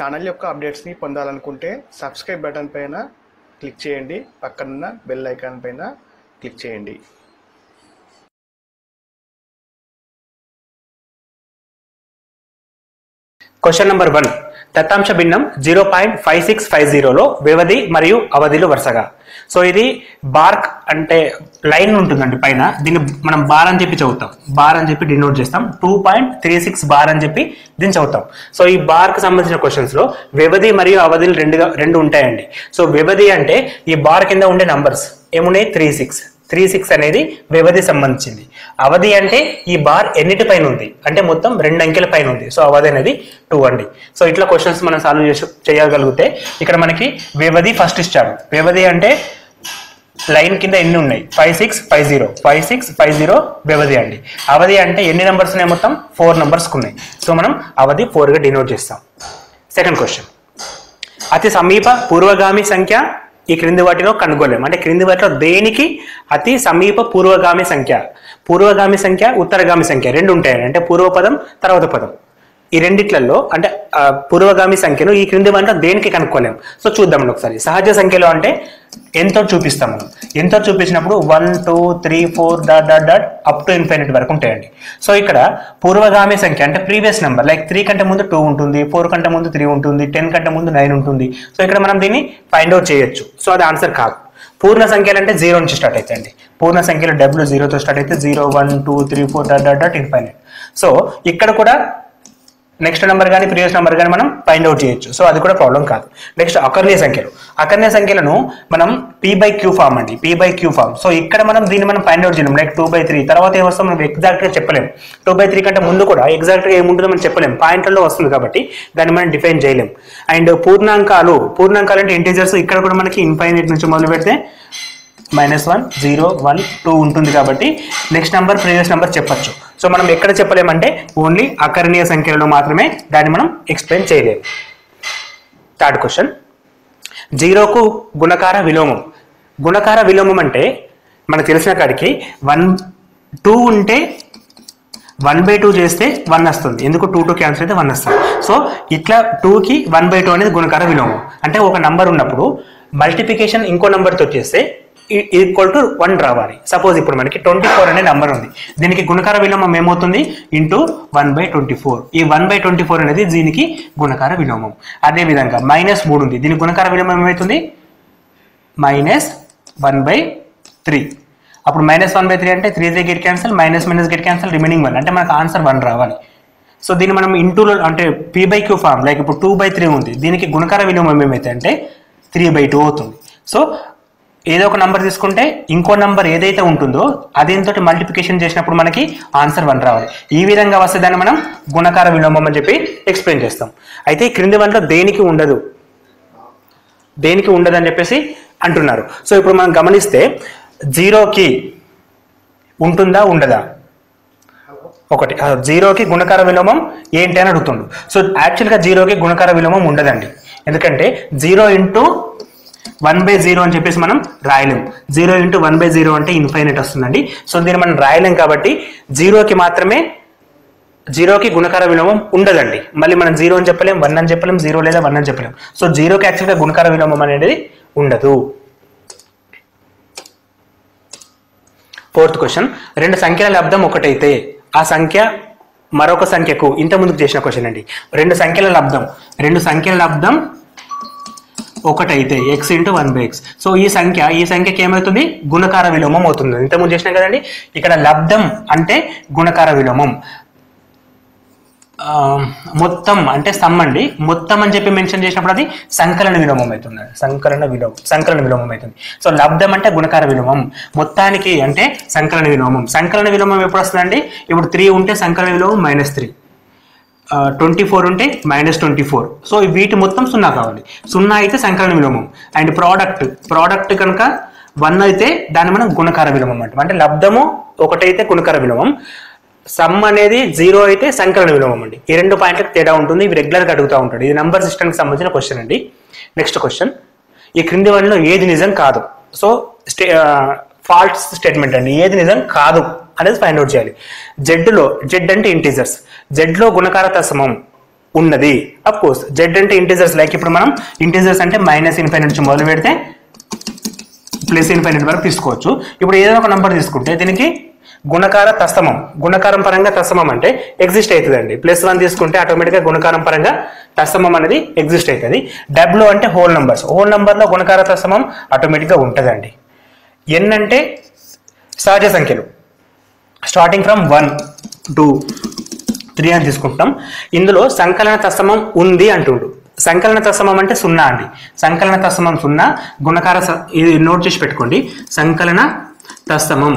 channel యొక్క అప్డేట్స్ని పొందాలనుకుంటే subscribe button పైన క్లిక్ చేయండి పక్కనున్న బెల్ ఐకాన్ పైన క్లిక్ చేయండి క్వశ్చన్ నెంబర్ వన్ దత్తాంశ భిన్నం zero point five six five జీరోలో వ్యవధి మరియు అవధిలు వరుసగా సో ఇది బార్క్ అంటే లైన్ ఉంటుందండి పైన దీన్ని మనం బార్ అని చెప్పి చదువుతాం బార్ అని చెప్పి డినోట్ చేస్తాం two point three six bar అని చెప్పి దీన్ని చదువుతాం సో ఈ బార్ కి సంబంధించిన క్వశ్చన్స్ లో వ్యవధి మరియు అవధిలు రెండుగా రెండు ఉంటాయండి సో వ్యవధి అంటే ఈ బార్ కింద ఉండే నంబర్స్ ఏమున్నాయి త్రీ సిక్స్ త్రీ సిక్స్ అనేది వ్యవధి సంబంధించింది అవధి అంటే ఈ బార్ ఎన్నిటి పైన ఉంది అంటే మొత్తం రెండు అంకెల పైన ఉంది సో అవధి అనేది టూ అండి సో ఇట్లా క్వశ్చన్స్ మనం సాల్వ్ చేసి చేయగలిగితే ఇక్కడ మనకి వ్యవధి ఫస్ట్ ఇచ్చాడు వ్యవధి అంటే లైన్ కింద ఎన్ని ఉన్నాయి five six five zero five six five zero వ్యవధి అండి అవధి అంటే ఎన్ని నెంబర్స్ ఉన్నాయి మొత్తం ఫోర్ నెంబర్స్ ఉన్నాయి సో మనం అవధి ఫోర్గా డినోట్ చేస్తాం సెకండ్ క్వశ్చన్ అతి సమీప పూర్వగామి సంఖ్య ఈ క్రింది వాటిలో కనుగొలేం అంటే క్రింది వాటిలో దేనికి అతి సమీప పూర్వగామి సంఖ్య పూర్వగామి సంఖ్య ఉత్తరగామి సంఖ్య రెండు ఉంటాయండి అంటే పూర్వ పదం తర్వాత పదం ఈ రెండిట్లలో అంటే ఆ, పూర్వగామి సంఖ్యను ఈ క్రింది వాటిలో దేనికి కనుక్కోలేం సో చూద్దామండి ఒకసారి సహజ సంఖ్యలో అంటే ఎంతో చూపిస్తాం మనం ఎంతో చూపించినప్పుడు one two three four dot dot dot up to infinite వరకు ఉంటాయండి సో ఇక్కడ పూర్వగామి సంఖ్య అంటే ప్రీవియస్ నెంబర్ లైక్ త్రీ కంటే ముందు టూ ఉంటుంది ఫోర్ కంటే ముందు త్రీ ఉంటుంది టెన్ కంటే ముందు నైన్ ఉంటుంది సో ఇక్కడ మనం దీన్ని ఫైండ్ అవుట్ చేయొచ్చు సో అది ఆన్సర్ కాదు పూర్ణ సంఖ్యలు అంటే జీరో నుంచి స్టార్ట్ అవుతాయండి పూర్ణ సంఖ్యలు డబ్ల్యూ జీరోతో స్టార్ట్ అయితే zero one two three four dot dot dot infinite so ఇక్కడ కూడా నెక్స్ట్ నెంబర్ కానీ ప్రీవియస్ నెంబర్ కానీ మనం ఫైండ్ అవుట్ చేయొచ్చు సో అది కూడా ప్రాబ్లం కాదు నెక్స్ట్ అకర్ణీయ సంఖ్యలు అకర్ణీయ సంఖ్యలను మనం పీ బై క్యూ ఫామ్ అండి p by q form so ఇక్కడ మనం దీన్ని మనం ఫైండ్ అవుట్ చేయలేం లైక్ టూ బై త్రీ తర్వాత ఏమొస్తాం మనం ఎగ్జాక్ట్ గా చెప్పలేం టూ బై త్రీ కంటే ముందు కూడా ఎగ్జాక్ట్ గా ఏముంటుందో మనం చెప్పలేం పాయింట్లలో వస్తుంది కాబట్టి దాన్ని మనం డిఫైన్ చేయలేం అండ్ పూర్ణాంకాలు పూర్ణాంకాలు అంటే ఇంటీజర్స్ ఇక్కడ కూడా మనకి ఇన్ఫైనైట్ నుంచి మొదలు పెడితే minus one zero one two ఉంటుంది కాబట్టి నెక్స్ట్ నెంబర్ ప్రీవియస్ నెంబర్ చెప్పొచ్చు సో మనం ఎక్కడ చెప్పలేమంటే ఓన్లీ అకరణీయ సంఖ్యలలో మాత్రమే దాన్ని మనం ఎక్స్ప్లెయిన్ చేయలేము థర్డ్ క్వశ్చన్ జీరోకు గుణకార విలోమం గుణకార విలోమం అంటే మనకు తెలిసిన కాడికి వన్ టూ ఉంటే వన్ బై టూ చేస్తే వన్ వస్తుంది ఎందుకు టూ టూ క్యాన్సిల్ అయితే వన్ వస్తుంది సో ఇట్లా టూకి వన్ బై టూ అనేది గుణకార విలోమం అంటే ఒక నంబర్ ఉన్నప్పుడు మల్టిప్లికేషన్ ఇంకో నెంబర్తో చేస్తే ఈక్వల్ టు వన్ రావాలి సపోజ్ ఇప్పుడు మనకి ట్వంటీ ఫోర్ అనే నెంబర్ ఉంది దీనికి గుణకార విలోమం ఏమవుతుంది into one by twenty four ఈ వన్ బై ట్వంటీ ఫోర్ అనేది దీనికి గుణకార విలోమం అదే విధంగా మైనస్ మూడు ఉంది దీనికి గుణకార విలోమం ఏమవుతుంది మైనస్ వన్ బై త్రీ అప్పుడు మైనస్ వన్ బై త్రీ అంటే three three get cancel minus minus get cancel remaining one అంటే మనకు ఆన్సర్ వన్ రావాలి సో దీన్ని మనం ఇంటూలో అంటే p by q form like ఇప్పుడు టూ బై త్రీ ఉంది దీనికి గుణకార విలోమం ఏమైతే అంటే త్రీ బై టూ అవుతుంది సో ఏదో ఒక నంబర్ తీసుకుంటే ఇంకో నంబర్ ఏదైతే ఉంటుందో అదేంతో మల్టిప్లికేషన్ చేసినప్పుడు మనకి ఆన్సర్ వన్ రావాలి ఈ విధంగా వస్తే దాన్ని మనం గుణకార విలోమం అని చెప్పి ఎక్స్ప్లెయిన్ చేస్తాం అయితే ఈ క్రింది వన్లో దేనికి ఉండదు దేనికి ఉండదని చెప్పేసి అంటున్నారు సో ఇప్పుడు మనం గమనిస్తే జీరోకి ఉంటుందా ఉండదా ఒకటి ఆ జీరోకి గుణకార విలోమం ఏంటి అని అడుగుతుండు సో యాక్చువల్గా జీరోకి గుణకార విలోమం ఉండదండి ఎందుకంటే zero into one by zero అని చెప్పేసి మనం రాయలేం zero into one by zero అంటే ఇన్ఫైనైట్ వస్తుందండి సో దీన్ని మనం రాయలేం కాబట్టి జీరోకి మాత్రమే జీరోకి గుణకార విలోమం ఉండదండి మళ్ళీ మనం జీరో అని చెప్పలేం వన్ అని చెప్పలేం జీరో లేదా వన్ అని చెప్పలేం సో జీరోకి యాక్చువల్గా గుణకార విలోమం అనేది ఉండదు ఫోర్త్ క్వశ్చన్ రెండు సంఖ్యల లబ్ధం ఒకటైతే ఆ సంఖ్య మరొక సంఖ్యకు ఇంత ముందుకు చేసిన క్వశ్చన్ అండి రెండు సంఖ్యల లబ్ధం రెండు సంఖ్యల లబ్ధం ఒకటైతే x into one by x so ఈ సంఖ్య ఈ సంఖ్యకి ఏమవుతుంది గుణకార విలోమం అవుతుంది ఇంతకుముందు చేసినాం కదండి ఇక్కడ లబ్ధం అంటే గుణకార విలోమం ఆ, మొత్తం అంటే సమ్ అండి మొత్తం అని చెప్పి మెన్షన్ చేసినప్పుడు అది సంకలన విలోమం అవుతుంది సంకలన విలోమం సంకలన విలోమం అవుతుంది సో లబ్ధం అంటే గుణకార విలోమం మొత్తానికి అంటే సంకలన విలోమం సంకలన విలోమం ఎప్పుడు వస్తుందండి ఇప్పుడు త్రీ ఉంటే సంకలన విలోమం మైనస్ త్రీ ట్వంటీ ఫోర్ ఉంటే మైనస్ ట్వంటీ ఫోర్ సో వీటి మొత్తం సున్నా కావాలి సున్నా అయితే సంకలన విలోమం అండ్ ప్రోడక్ట్ ప్రోడక్ట్ కనుక వన్ అయితే దాన్ని మనం గుణకార విలోమం అంటాం అంటే లబ్ధము ఒకటైతే గుణకార విలోమం సమ్ అనేది జీరో అయితే సంకలన విలోమం అండి ఈ రెండు పాయింట్లకు తేడా ఉంటుంది ఇవి రెగ్యులర్గా అడుగుతూ ఉంటాడు ఇది నంబర్ సిస్టమ్కి సంబంధించిన క్వశ్చన్ అండి నెక్స్ట్ క్వశ్చన్ ఈ క్రింది వాటిలో ఏది నిజం కాదు సో స్టే ఫాల్స్ స్టేట్మెంట్ అండి ఏది నిజం కాదు అనేది ఫైండ్ అవుట్ చేయాలి జెడ్లో జెడ్ అంటే ఇంటీజర్స్ జెడ్లో గుణకార తసమం ఉన్నది అఫ్ కోర్స్ జెడ్ అంటే ఇంటీజర్స్ లైక్ ఇప్పుడు మనం ఇంటీజర్స్ అంటే మైనస్ ఇన్ఫైనట్ నుంచి మొదలు పెడితే ప్లస్ ఇన్ఫైనట్ వరకు తీసుకోవచ్చు ఇప్పుడు ఏదైనా ఒక నంబర్ తీసుకుంటే దీనికి గుణకార తస్తమం గుణకారం పరంగా తస్తమం అంటే ఎగ్జిస్ట్ అవుతుందండి ప్లస్ వన్ తీసుకుంటే ఆటోమేటిక్గా గుణకారం పరంగా తస్తమం అనేది ఎగ్జిస్ట్ అవుతుంది డబ్ల్యూ అంటే హోల్ నంబర్స్ హోల్ నంబర్లో గుణకార తస్తమం ఆటోమేటిక్గా ఉంటుందండి ఎన్ అంటే సహజ సంఖ్యలు starting from one two three అని తీసుకుంటాం ఇందులో సంకలన తత్సమం ఉంది అంటుండు సంకలన తత్సమం అంటే సున్నా అండి సంకలన తత్సమం సున్నా గుణకార స- ఇది నోట్ చేసి పెట్టుకోండి సంకలన తత్సమం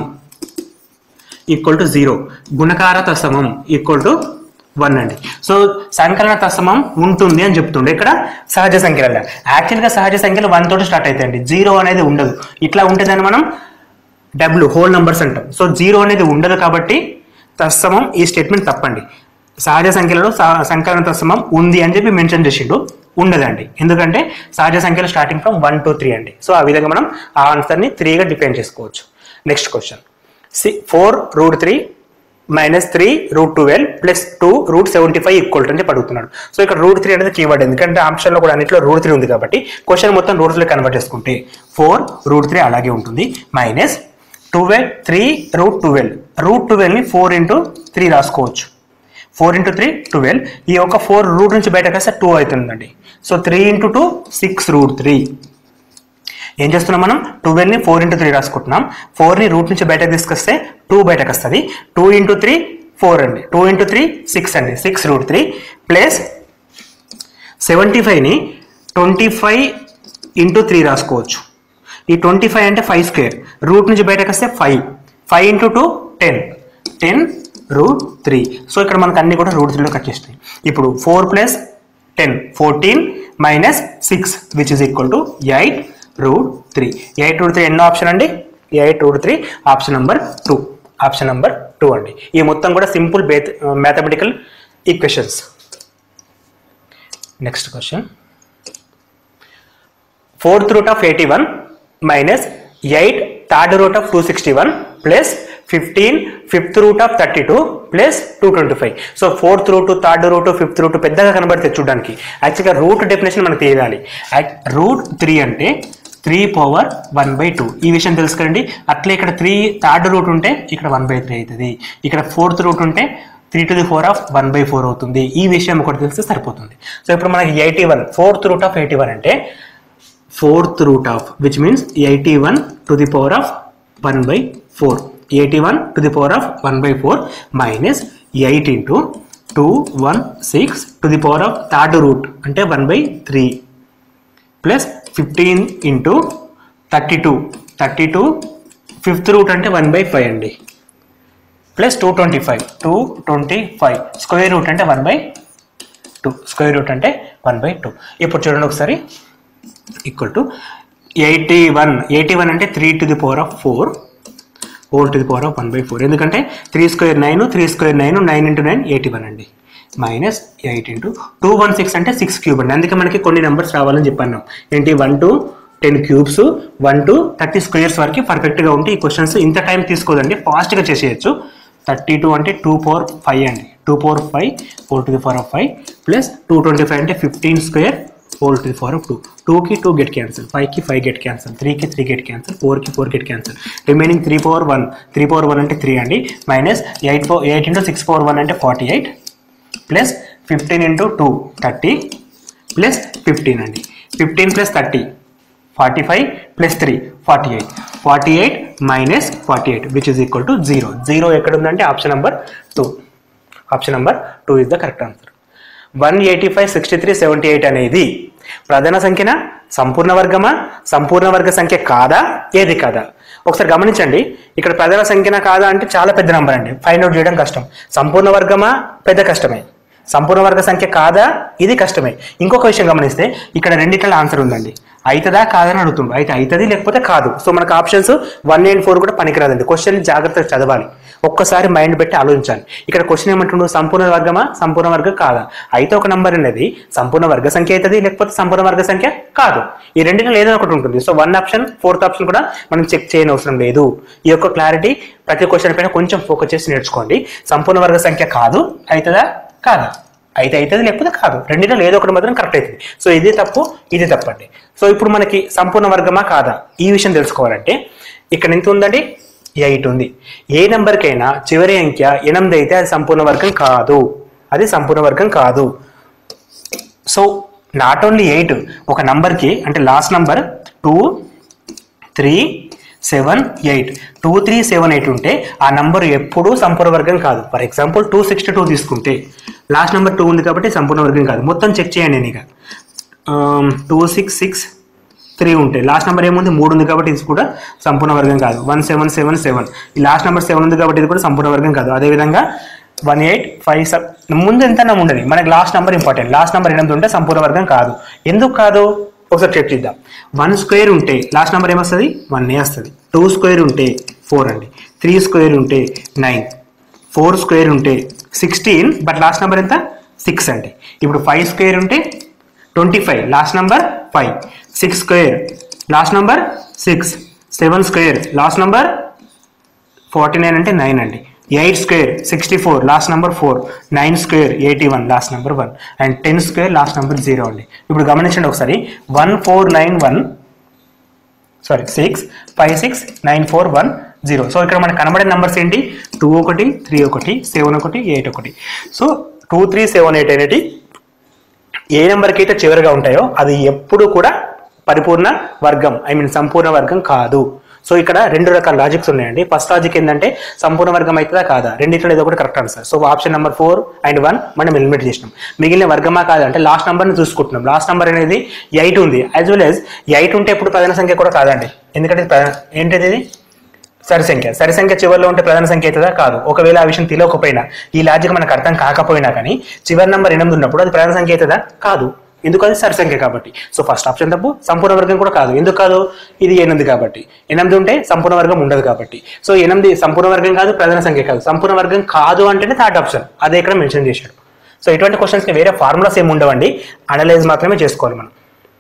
ఈక్వల్ టు జీరో గుణకార తత్సమం ఈక్వల్ టు వన్ అండి సో సంకలన తత్సమం ఉంటుంది అని చెప్తుండే ఇక్కడ సహజ సంఖ్యల యాక్చువల్గా సహజ సంఖ్యలు వన్ తోటి స్టార్ట్ అవుతాయండి జీరో అనేది ఉండదు ఇట్లా ఉంటుందని మనం డబ్ల్యూ హోల్ నంబర్స్ అంటాం సో జీరో అనేది ఉండదు కాబట్టి తత్సమం ఈ స్టేట్మెంట్ తప్పండి సహజ సంఖ్యలలో స- సంకలన తత్సమం ఉంది అని చెప్పి మెన్షన్ చేసిండు ఉండదండి ఎందుకంటే సహజ సంఖ్యలు starting from one two three అండి సో ఆ విధంగా మనం ఆ ఆన్సర్ని త్రీగా డిఫైన్ చేసుకోవచ్చు next question C four root three minus three root twelve plus two root seventy five equal అని చెప్పి అడుగుతున్నాడు సో ఇక్కడ రూట్ త్రీ అనేది కీవర్డ్ ఎందుకంటే ఆప్షన్లో కూడా అన్నింటిలో రూట్ త్రీ ఉంది కాబట్టి క్వశ్చన్ మొత్తం రూట్ త్రీ కన్వర్ట్ చేసుకుంటే ఫోర్ రూట్ త్రీ అలాగే ఉంటుంది minus twelve three root twelve root ట్వెల్వ్ని ఫోర్ ఇంటూ త్రీ రాసుకోవచ్చు ఫోర్ ఇంటూ త్రీ ట్వెల్వ్ ఈ యొక్క ఫోర్ రూట్ నుంచి బయటకు వస్తే టూ అవుతుందండి so three into two six root three ఏం చేస్తున్నాం మనం ట్వెల్వ్ని ఫోర్ ఇంటూ త్రీ రాసుకుంటున్నాం ఫోర్ని రూట్ నుంచి బయటకు తీసుకొస్తే టూ బయటకు వస్తుంది టూ ఇంటూ త్రీ ఫోర్ అండి టూ ఇంటూ త్రీ సిక్స్ అండి six root three plus seventy ఫైవ్ని ట్వంటీ ఫైవ్ ఇంటూ త్రీ రాసుకోవచ్చు ఈ ట్వంటీ ఫైవ్ అంటే ఫైవ్ స్క్వేర్ రూట్ నుంచి బయటకు వస్తే five five into two ten ten root three so ఇక్కడ మనకు అన్ని కూడా రూట్ త్రీలో కట్ చేస్తాయి ఇప్పుడు four plus ten fourteen minus six which is equal to eight root three eight root three ఎన్నో ఆప్షన్ అండి eight root three option number two option number two అండి ఈ మొత్తం కూడా simple based mathematical equations next question fourth root of eighty one minus eight third root of two sixty one plus fifteen fifth root of thirty two plus two twenty five so fourth root third root fifth root పెద్దగా కనబడితే చూడడానికి యాక్చువల్గా root definition మనకు తెలియాలి root three అంటే three power one by two ఈ విషయం తెలుసుకోండి అట్లే ఇక్కడ త్రీ థర్డ్ రూట్ ఉంటే ఇక్కడ వన్ బై త్రీ అవుతుంది ఇక్కడ ఫోర్త్ రూట్ ఉంటే three to the four of one by four అవుతుంది ఈ విషయం ఒకటి తెలిస్తే సరిపోతుంది సో ఇప్పుడు మనకి eighty one fourth root of eighty one అంటే fourth root of which means eighty one to the power of one by four eighty one to the power of one by four minus eight into two one six to the power of third root అంటే one by three plus fifteen into thirty two thirty two fifth root అంటే one by five అండి plus two twenty five two twenty five square root అంటే one by two square root అంటే one by two ఇప్పుడు చూడండి ఒకసారి equal to eighty one eighty one అంటే three to the power of four whole to the power of one by four ఎందుకంటే three square nine three square nine nine into nine eighty one అండి minus eight into two one six అంటే six cube అండి అందుకే మనకి కొన్ని numbers రావాలని చెప్పాను ఏంటి one to ten cubes one to thirty squares వరకు పర్ఫెక్ట్గా ఉంటే ఈ క్వశ్చన్స్ ఇంత టైం తీసుకోదండి ఫాస్ట్గా చేసేయచ్చు థర్టీ టూ అంటే టూ పవర్ ఫైవ్ అండి two power five four to the power of five plus two twenty five అంటే fifteen square whole to the power of two టూకి టూ గెట్ క్యాన్సల్ ఫైవ్కి five get cancel త్రీకి three get cancel ఫోర్కి four get cancel remaining three power one three power one అంటే three అండి minus eight four eight into six power one అంటే forty eight plus fifteen into two thirty plus fifteen అండి fifteen plus thirty forty five plus three forty eight forty eight minus forty eight which is equal to zero zero ఎక్కడ ఉందంటే option number two option number two is the correct answer one eighty five sixty three seventy eight అనేది ప్రధాన సంఖ్యన సంపూర్ణ వర్గమా సంపూర్ణ వర్గ సంఖ్య కాదా ఏది కాదా ఒకసారి గమనించండి ఇక్కడ ప్రధాన సంఖ్యన కాదా అంటే చాలా పెద్ద నెంబర్ అండి ఫైండ్ అవుట్ చేయడం కష్టం సంపూర్ణ వర్గమా పెద్ద కష్టమే సంపూర్ణ వర్గ సంఖ్య కాదా ఇది కష్టమే ఇంకొక విషయం గమనిస్తే ఇక్కడ రెండిట్ల ఆన్సర్ ఉందండి అవుతుందా కాదని అడుగుతుండు అయితే అవుతుంది లేకపోతే కాదు సో మనకు ఆప్షన్స్ వన్ అండ్ ఫోర్ కూడా పనికిరాదండి క్వశ్చన్ జాగ్రత్తగా చదవాలి ఒక్కసారి మైండ్ పెట్టి ఆలోచించాలి ఇక్కడ క్వశ్చన్ ఏమంటుండు సంపూర్ణ వర్గమా సంపూర్ణ వర్గం కాదా అయితే ఒక నంబర్ అనేది సంపూర్ణ వర్గ సంఖ్య అవుతుంది లేకపోతే సంపూర్ణ వర్గ సంఖ్య కాదు ఈ రెండింటిలో ఏదో ఒకటి ఉంటుంది so one option fourth option కూడా మనం చెక్ చేయని అవసరం లేదు ఈ యొక్క క్లారిటీ ప్రతి క్వశ్చన్ పైన కొంచెం ఫోకస్ చేసి నేర్చుకోండి సంపూర్ణ వర్గ సంఖ్య కాదు అవుతుందా కాదా అయితే అవుతుంది లేకపోతే కాదు రెండిట్లో ఏదో ఒకటి మాత్రం కరెక్ట్ అవుతుంది సో ఇది తప్పు ఇది తప్పండి సో ఇప్పుడు మనకి సంపూర్ణ వర్గమా కాదా ఈ విషయం తెలుసుకోవాలంటే ఇక్కడ ఎంత ఉందండి ఎయిట్ ఉంది ఏ నెంబర్కైనా చివరి అంకె ఎనిమిది అయితే అది సంపూర్ణ వర్గం కాదు అది సంపూర్ణ వర్గం కాదు సో నాట్ ఓన్లీ ఎయిట్ ఒక నంబర్కి అంటే last number two three seven eight two three seven eight ఉంటే ఆ నంబర్ ఎప్పుడూ సంపూర్ణ వర్గం కాదు for example two sixty two తీసుకుంటే లాస్ట్ నెంబర్ టూ ఉంది కాబట్టి సంపూర్ణ వర్గం కాదు మొత్తం చెక్ చేయండి నేను ఇక టూ సిక్స్ సిక్స్ త్రీ ఉంటాయి లాస్ట్ నెంబర్ ఏముంది మూడు ఉంది కాబట్టి ఇది కూడా సంపూర్ణ వర్గం కాదు వన్ సెవెన్ సెవెన్ సెవెన్ ఈ లాస్ట్ నెంబర్ సెవెన్ ఉంది కాబట్టి ఇది కూడా సంపూర్ణ వర్గం కాదు అదేవిధంగా వన్ ఎయిట్ ఫైవ్ సెవెన్ ముందు ఎంత ఉండదు మనకి last number important last number ఎనిమిది ఉంటే సంపూర్ణ వర్గం కాదు ఎందుకు కాదు ఒకసారి చెక్ చేద్దాం వన్ స్క్వేర్ ఉంటే లాస్ట్ నెంబర్ ఏమొస్తుంది వన్ ఏ వస్తుంది టూ స్క్వేర్ ఉంటే ఫోర్ అండి త్రీ స్క్వేర్ ఉంటే నైన్ ఫోర్ స్క్వేర్ ఉంటే సిక్స్టీన్ బట్ లాస్ట్ నెంబర్ ఎంత సిక్స్ అండి ఇప్పుడు ఫైవ్ స్క్వేర్ ఉంటే twenty five last number five six square last number six seven square last number forty nine అంటే nine అండి eight square sixty four last number four nine square eighty one last number one and ten square last number zero అండి ఇప్పుడు గమనించండి ఒకసారి one four nine one sorry six five six nine four one zero so ఇక్కడ మనకు కనబడే numbers ఏంటి two ఒకటి three ఒకటి సెవెన్ ఒకటి ఎయిట్ ఒకటి so two three seven eight అనేది ఏ నెంబర్కి అయితే చివరిగా ఉంటాయో అది ఎప్పుడు కూడా పరిపూర్ణ వర్గం ఐ మీన్ సంపూర్ణ వర్గం కాదు సో ఇక్కడ రెండు రకాల లాజిక్స్ ఉన్నాయండి ఫస్ట్ లాజిక్ ఏంటంటే సంపూర్ణ వర్గం అవుతుందా కాదా రెండిట్లో ఏదో ఒకటి correct answer so option number four and one మనం ఎలిమినేట్ చేసినాం మిగిలిన వర్గమా కాదా అంటే లాస్ట్ నెంబర్ని చూసుకుంటున్నాం లాస్ట్ నెంబర్ అనేది ఎయిట్ ఉంది యాజ్ వెల్ యాజ్ ఎయిట్ ఉంటే ఇప్పుడు ప్రధాన సంఖ్య కూడా కాదండి ఎందుకంటే ఇది ప్రధాన- ఏంటిది ఇది సరి సంఖ్య సరి సంఖ్య చివరిలో ఉంటే ప్రధాన సంఖ్య అవుతుందా కాదు ఒకవేళ ఆ విషయం తెలియకపోయినా ఈ లాజిక్ మనకు అర్థం కాకపోయినా కానీ చివరి నెంబర్ ఎనిమిది ఉన్నప్పుడు అది ప్రధాన సంఖ్య అవుతుందా కాదు ఎందుకు అది సరి సంఖ్య కాబట్టి సో ఫస్ట్ ఆప్షన్ తప్పు సంపూర్ణ వర్గం కూడా కాదు ఎందుకు కాదు ఇది ఎనిమిది కాబట్టి ఎనిమిది ఉంటే సంపూర్ణ వర్గం ఉండదు కాబట్టి సో ఎనిమిది సంపూర్ణ వర్గం కాదు ప్రధాన సంఖ్య కాదు సంపూర్ణ వర్గం కాదు అంటేనే థర్డ్ ఆప్షన్ అదే ఇక్కడ మెన్షన్ చేశాడు సో ఇటువంటి క్వశ్చన్స్కి వేరే ఫార్ములాస్ ఏమి ఉండవండి అనలైజ్ మాత్రమే చేసుకోవాలి మనం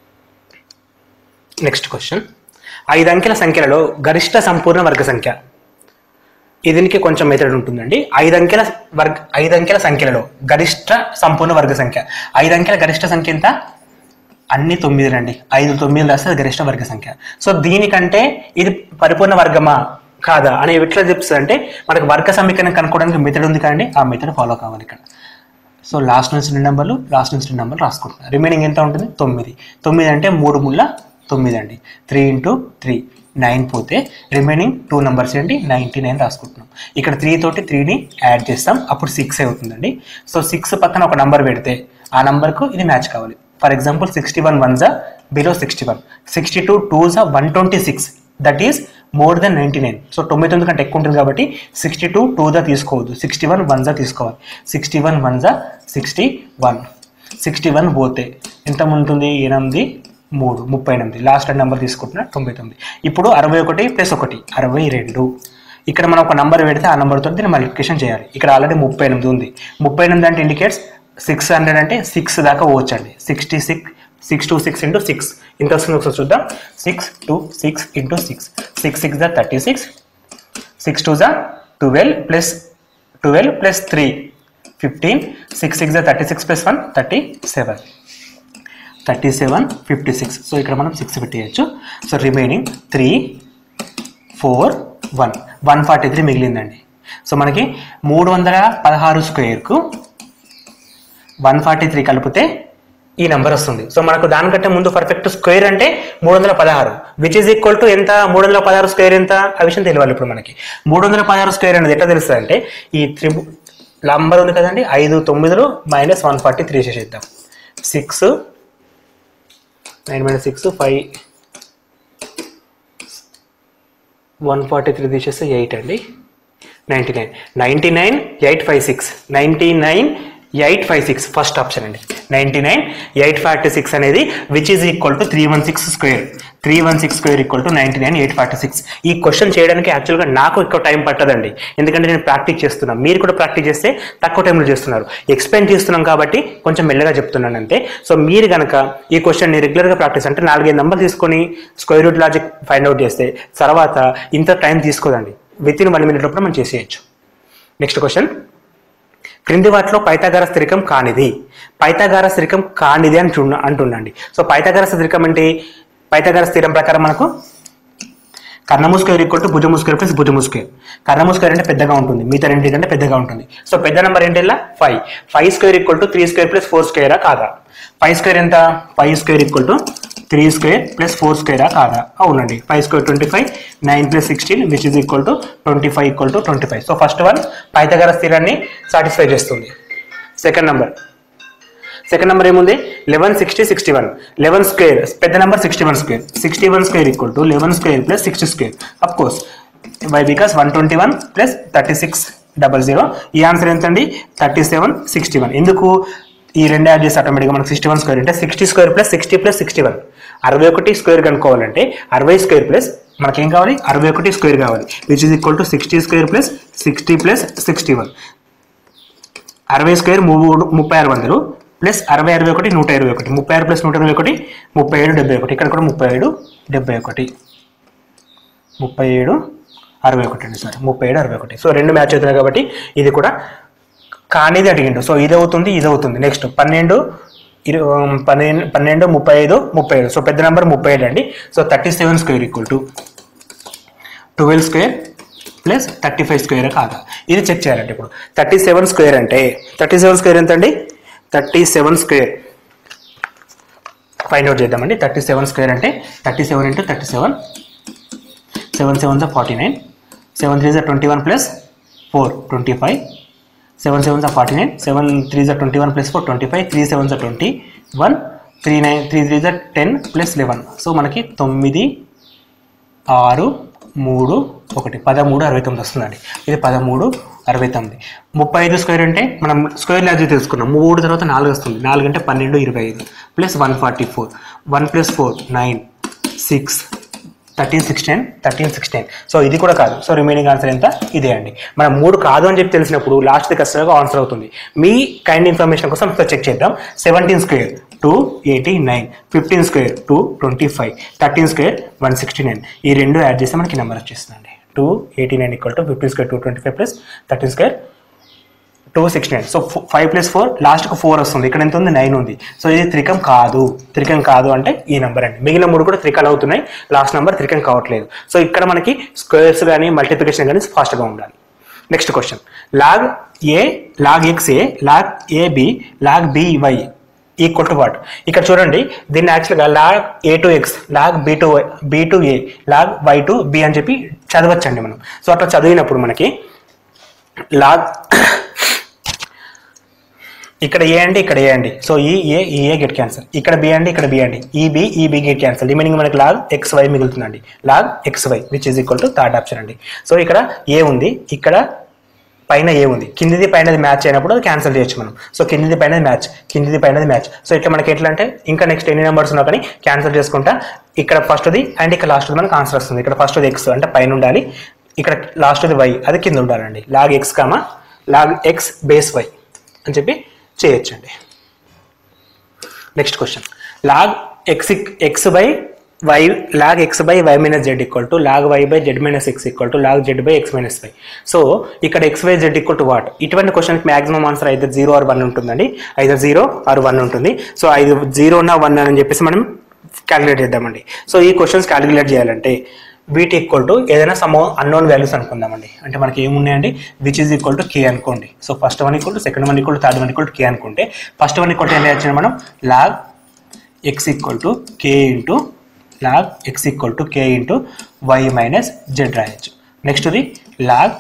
నెక్స్ట్ క్వశ్చన్ ఐదు అంకెల సంఖ్యలలో గరిష్ట సంపూర్ణ వర్గ సంఖ్య దీనికి కొంచెం మెథడ్ ఉంటుందండి ఐదు అంకెల వర్గ ఐదు అంకెల సంఖ్యలలో గరిష్ట సంపూర్ణ వర్గ సంఖ్య ఐదు అంకెల గరిష్ట సంఖ్య ఎంత అన్ని తొమ్మిది రండి ఐదు తొమ్మిది రాస్తే అది గరిష్ట వర్గ సంఖ్య సో దీనికంటే ఇది పరిపూర్ణ వర్గమా కాదా అని ఎట్లా చెప్తుంది అంటే మనకు వర్గ సమీకరణం కనుక్కోవడానికి మెథడ్ ఉంది కదండి ఆ మెథడ్ ఫాలో కావాలి ఇక్కడ సో లాస్ట్ నుంచి రెండు నెంబర్లు లాస్ట్ నుంచి రెండు నెంబర్లు రాసుకుంటున్నాం రిమైనింగ్ ఎంత ఉంటుంది తొమ్మిది తొమ్మిది అంటే మూడు ముళ్ళ తొమ్మిది అండి త్రీ ఇంటూ త్రీ నైన్ పోతే రిమైనింగ్ టూ నెంబర్స్ ఏంటి నైంటీ నైన్ రాసుకుంటున్నాం ఇక్కడ త్రీ తోటి త్రీని యాడ్ చేస్తాం అప్పుడు సిక్స్ అవుతుందండి సో సిక్స్ పక్కన ఒక నంబర్ పెడితే ఆ నంబర్కు ఇది మ్యాచ్ కావాలి for example sixty one one జా below sixty one sixty two two జా one twenty six that is more than ninety nine so తొంభై తొమ్మిది కంటే ఎక్కువ ఉంటుంది కాబట్టి సిక్స్టీ టూ టూ జా తీసుకోవద్దు సిక్స్టీ వన్ వన్ జా తీసుకోవాలి సిక్స్టీ వన్ వన్ జా సిక్స్టీ వన్ సిక్స్టీ వన్ పోతే ఎంత ఉంటుంది ఎనిమిది మూడు ముప్పై ఎనిమిది లాస్ట్ నెంబర్ తీసుకుంటున్నా తొంభై తొమ్మిది ఇప్పుడు అరవై ఒకటి ప్లస్ ఒకటి అరవై రెండు ఇక్కడ మనం ఒక నంబర్ పెడితే ఆ నెంబర్తో దీన్ని మల్టిప్లికేషన్ చేయాలి ఇక్కడ ఆల్రెడీ ముప్పై ఎనిమిది ఉంది ముప్పై ఎనిమిది అంటే ఇండికేట్స్ సిక్స్ హండ్రెడ్ అంటే సిక్స్ దాకా పోవచ్చండి sixty six six to six into six ఇంత వస్తుంది ఒకసారి చూద్దాం six to six into six six six దా థర్టీ సిక్స్ సిక్స్ టూ జా twelve plus twelve plus three fifteen six six జా thirty six plus one thirty seven thirty seven fifty six so ఇక్కడ మనం six పెట్టేయచ్చు so remaining three four one one forty three మిగిలిందండి so మనకి మూడు వందల పదహారు స్క్వేర్కు వన్ ఫార్టీ త్రీ కలిపితే ఈ నెంబర్ వస్తుంది సో మనకు దానికంటే ముందు పర్ఫెక్ట్ స్క్వేర్ అంటే మూడు వందల పదహారు విచ్ ఈజ్ ఈక్వల్ టు ఎంత మూడు వందల పదహారు స్క్వేర్ ఎంత ఆ విషయం తెలియాలి ఇప్పుడు మనకి మూడు వందల పదహారు స్క్వేర్ అనేది ఎట్లా తెలుస్తుంది అంటే ఈ త్రిబు నంబర్ ఉంది కదండి ఐదు తొమ్మిదిలో మైనస్ వన్ ఫార్టీ త్రీ చేసేద్దాం six nine minus six five one forty three తీసేస్తే ఎయిట్ అండి ninety nine ninety nine eight five six ninety nine eight five six first option అండి ninety nine eight forty six అనేది which is equal to three one six square three one six square equal to ninety nine eight forty six ఈ question చేయడానికి యాక్చువల్గా నాకు ఎక్కువ time పట్టదండి ఎందుకంటే నేను ప్రాక్టీస్ చేస్తున్నాను మీరు కూడా ప్రాక్టీస్ చేస్తే తక్కువ టైంలో చేస్తున్నారు ఎక్స్ప్లెయిన్ చేస్తున్నాం కాబట్టి కొంచెం మెల్లగా చెప్తున్నాను అంతే సో మీరు కనుక ఈ క్వశ్చన్ని రెగ్యులర్గా ప్రాక్టీస్ అంటే నాలుగైదు నెంబర్ తీసుకొని square root logic find out చేస్తే తర్వాత ఇంత టైం తీసుకోదండి విత్ ఇన్ వన్ మినిట్ లోపల మనం చేసేయచ్చు నెక్స్ట్ క్వశ్చన్ క్రింది వాటిలో పైథాగర స్థిరికం కానిది పైథాగర స్థిరికం కానిది అని చూడ అంటుండండి సో పైథాగర స్థిరికం అంటే పైథాగర స్థిరం ప్రకారం మనకు కర్ణము స్క్వేర్ ఈక్వల్ టు భుజము స్క్వేర్ ప్లస్ భుజము స్క్వేర్ కర్ణము స్క్వేర్ అంటే పెద్దగా ఉంటుంది మిగతా రెండింటి కంటే పెద్దగా ఉంటుంది సో పెద్ద నెంబర్ ఏంటి ఇలా five five square equal to three square plus four స్క్వేరా కాదా ఫైవ్ స్క్వేర్ ఎంత five square equal to three square plus four స్క్వేరా కాదా అవునండి five square twenty five nine plus sixteen which is equal to twenty five equal to twenty five so first one పైథాగర స్థిరాన్ని satisfy చేస్తుంది second number second number ఏముంది eleven sixty sixty one eleven square పెద్ద number sixty one square sixty one square equal to eleven square plus sixty square of course by because one twenty one plus thirty six double zero ఈ answer ఎంతండి thirty seven sixty one ఎందుకు ఈ రెండు add చేసి ఆటోమేటిక్గా మనకు sixty one square అంటే sixty square plus sixty plus sixty one అరవై ఒకటి స్క్వేర్ కనుక్కోవాలంటే అరవై స్క్వేర్ ప్లస్ మనకేం కావాలి అరవై ఒకటి స్క్వేర్ కావాలి which is equal to sixty square plus sixty plus sixty one అరవై స్క్వేర్ మూడు ముప్పై ఆరు వందలు ప్లస్ అరవై అరవై ఒకటి నూట ఇరవై ఒకటి ముప్పై ఆరు ప్లస్ నూట ఇరవై ఒకటి ముప్పై ఏడు డెబ్బై ఒకటి ఇక్కడ కూడా ముప్పై ఏడు డెబ్బై ఒకటి ముప్పై ఏడు అరవై ఒకటి అండి సార్ ముప్పై ఏడు అరవై ఒకటి సో రెండు మ్యాచ్ అవుతున్నాయి కాబట్టి ఇది కూడా కానిది అడిగిండు సో ఇది అవుతుంది ఇది అవుతుంది నెక్స్ట్ పన్నెండు ఇరు పన్నెండు పన్నెండు ముప్పై ఐదు ముప్పై ఏడు సో పెద్ద నెంబర్ ముప్పై ఏడు అండి so thirty seven square equal to twelve square plus thirty five square కాదా ఇది చెక్ చేయాలండి ఇప్పుడు థర్టీ సెవెన్ స్క్వేర్ అంటే థర్టీ సెవెన్ స్క్వేర్ ఎంత అండి thirty seven square find out చేద్దామండి థర్టీ సెవెన్ స్క్వేర్ అంటే thirty seven into thirty seven seven seven జా ఫార్టీ నైన్ సెవెన్ త్రీ జా twenty one plus four twenty five seven seven జా forty nine seven three జా twenty one plus four twenty five three seven జా twenty one three nine three three జా ten plus eleven so మనకి తొమ్మిది ఆరు మూడు ఒకటి పదమూడు అరవై తొమ్మిది వస్తుందండి ఇది పదమూడు అరవై తొమ్మిది ముప్పై ఐదు స్క్వేర్ అంటే మనం స్క్వేర్ లాజీ తెలుసుకున్నాం మూడు తర్వాత నాలుగు వస్తుంది నాలుగు అంటే పన్నెండు ఇరవై ఐదు plus one forty four one plus four nine six thirteen sixteen thirteen sixteen so ఇది కూడా కాదు సో రిమైనింగ్ ఆన్సర్ ఎంత ఇదే అండి మనం మూడు కాదు అని చెప్పి తెలిసినప్పుడు లాస్ట్ది ఖచ్చితంగా ఆన్సర్ అవుతుంది మీ కైండ్ ఇన్ఫర్మేషన్ కోసం ఒకసారి చెక్ చేద్దాం seventeen square two eighty nine fifteen square two twenty five thirteen square one sixty nine ఈ రెండు యాడ్ చేస్తే మనకి నెంబర్ వచ్చేస్తుందండి two eighty nine equal to fifteen square two twenty five plus thirteen square two sixty nine so five plus four లాస్ట్కి four వస్తుంది ఇక్కడ ఎంత ఉంది నైన్ ఉంది సో ఇది త్రికం కాదు త్రికం కాదు అంటే ఈ నెంబర్ అండి మిగిలిన మూడు కూడా త్రికాలు అవుతున్నాయి లాస్ట్ నెంబర్ త్రికం కావట్లేదు సో ఇక్కడ మనకి స్క్వేర్స్ కానీ మల్టిప్లికేషన్ కానీ ఫాస్ట్గా ఉండాలి next question log a log x a log AB log b y equal to what ఇక్కడ చూడండి దీన్ని యాక్చువల్గా log a to x log b to b to a log y to b అని చెప్పి చదవచ్చండి మనం సో అట్లా చదివినప్పుడు మనకి లాగ్ ఇక్కడ ఏ అండి ఇక్కడ ఏ అండి సో ఈ ఏ ఈ ఏ గెట్ క్యాన్సల్ ఇక్కడ బి అండి ఇక్కడ బి అండి ఈ బి ఈ బి గెట్ క్యాన్సల్ రిమైనింగ్ మనకి లాగ్ ఎక్స్ వై మిగులుతుందండి log x y which is equal to third option అండి సో ఇక్కడ ఏ ఉంది ఇక్కడ పైన ఏ ఉంది కిందిది పైనది మ్యాచ్ అయినప్పుడు అది క్యాన్సిల్ చేయొచ్చు మనం సో కిందిది పైనది మ్యాచ్ కిందిది పైనది మ్యాచ్ సో ఇట్లా మనకి ఎట్లా అంటే ఇంకా నెక్స్ట్ ఎన్ని నెంబర్స్ ఉన్నా కానీ క్యాన్సిల్ చేసుకుంటా ఇక్కడ ఫస్ట్ది అండ్ ఇక్కడ లాస్ట్ది మనకు ఆన్సర్ వస్తుంది ఇక్కడ ఫస్ట్ది ఎక్స్ అంటే పైన ఉండాలి ఇక్కడ లాస్ట్ది వై అది కింద ఉండాలండి log x comma log x base y అని చెప్పి చేయొచ్చండి next question log x x by y log x by y minus z equal to log y by z minus x equal to log z by x minus y so ఇక్కడ x y z equal to what ఇటువంటి క్వశ్చన్కి maximum answer అయితే zero or one ఉంటుందండి అయితే zero or one ఉంటుంది so ఐదు zero నా one అని చెప్పేసి మనం క్యాలిక్యులేట్ చేద్దామండి సో ఈ క్వశ్చన్స్ క్యాలిక్యులేట్ చేయాలంటే వీటి ఈక్వల్ టు ఏదైనా సమ్ అన్నోన్ వాల్యూస్ అనుకుందామండి అంటే మనకి ఏమున్నాయండి which is equal to k అనుకోండి so first one equal to second one equal to third one equal to k అనుకుంటే ఫస్ట్ వన్ ఈక్వల్ టు ఏం రాయొచ్చు మనం log x equal to k into log x equal to k into y minus z రాయొచ్చు నెక్స్ట్ది log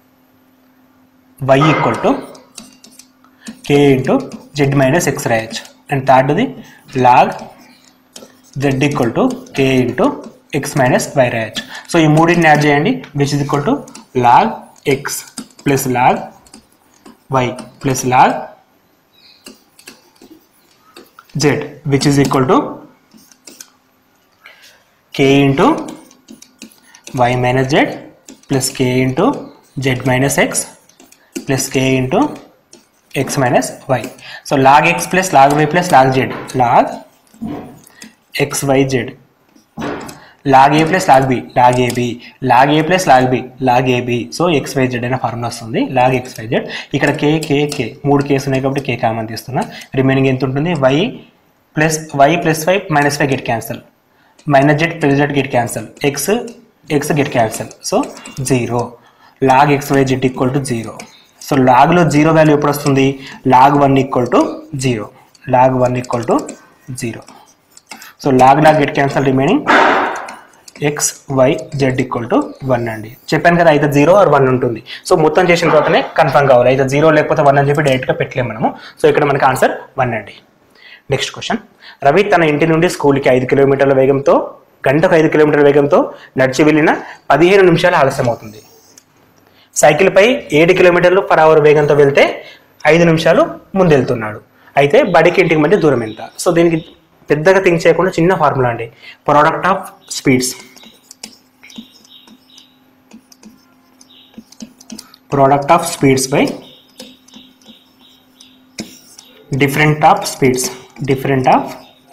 y equal to k into z minus x రాయొచ్చు and థర్డ్ది log z equal to k into x minus y రాయొచ్చు so ఈ మూడింటిని add చేయండి which is equal to log x plus log y plus log z which is equal to k into y minus z plus k into z minus x plus k into x minus y so log x plus log y plus log z log x y z log a plus log b log AB log a plus log b log ab so x y z అనే formula వస్తుంది log x y z ఇక్కడ k కే కే మూడు case ఉన్నాయి కాబట్టి కే common తీస్తున్నా remaining ఎంత ఉంటుంది y plus y plus five minus five get cancel minus z plus z get cancel x x get cancel so zero log x y z equal to zero so లాగ్లో zero value ఎప్పుడు వస్తుంది log one equal to zero log one equal to zero so log log get cancel remaining x y z equal to one అండి చెప్పాను కదా అయితే zero or one ఉంటుంది so మొత్తం చేసిన తర్వాతనే కన్ఫర్మ్ కావాలి అయితే జీరో లేకపోతే వన్ అని చెప్పి డైరెక్ట్గా పెట్టలేము మనము సో ఇక్కడ మనకి ఆన్సర్ వన్ అండి నెక్స్ట్ క్వశ్చన్ రవి తన ఇంటి నుండి స్కూల్కి ఐదు కిలోమీటర్ల వేగంతో గంటకు ఐదు కిలోమీటర్ల వేగంతో నడిచి వెళ్ళిన పదిహేను నిమిషాలు ఆలస్యం అవుతుంది సైకిల్పై ఏడు కిలోమీటర్లు పర్ అవర్ వేగంతో వెళ్తే ఐదు నిమిషాలు ముందెళ్తున్నాడు అయితే బడికి ఇంటికి మధ్య దూరం ఎంత సో దీనికి పెద్దగా థింక్ చేయకుండా చిన్న ఫార్ములా అండి product of speeds product of speeds by different of speeds different of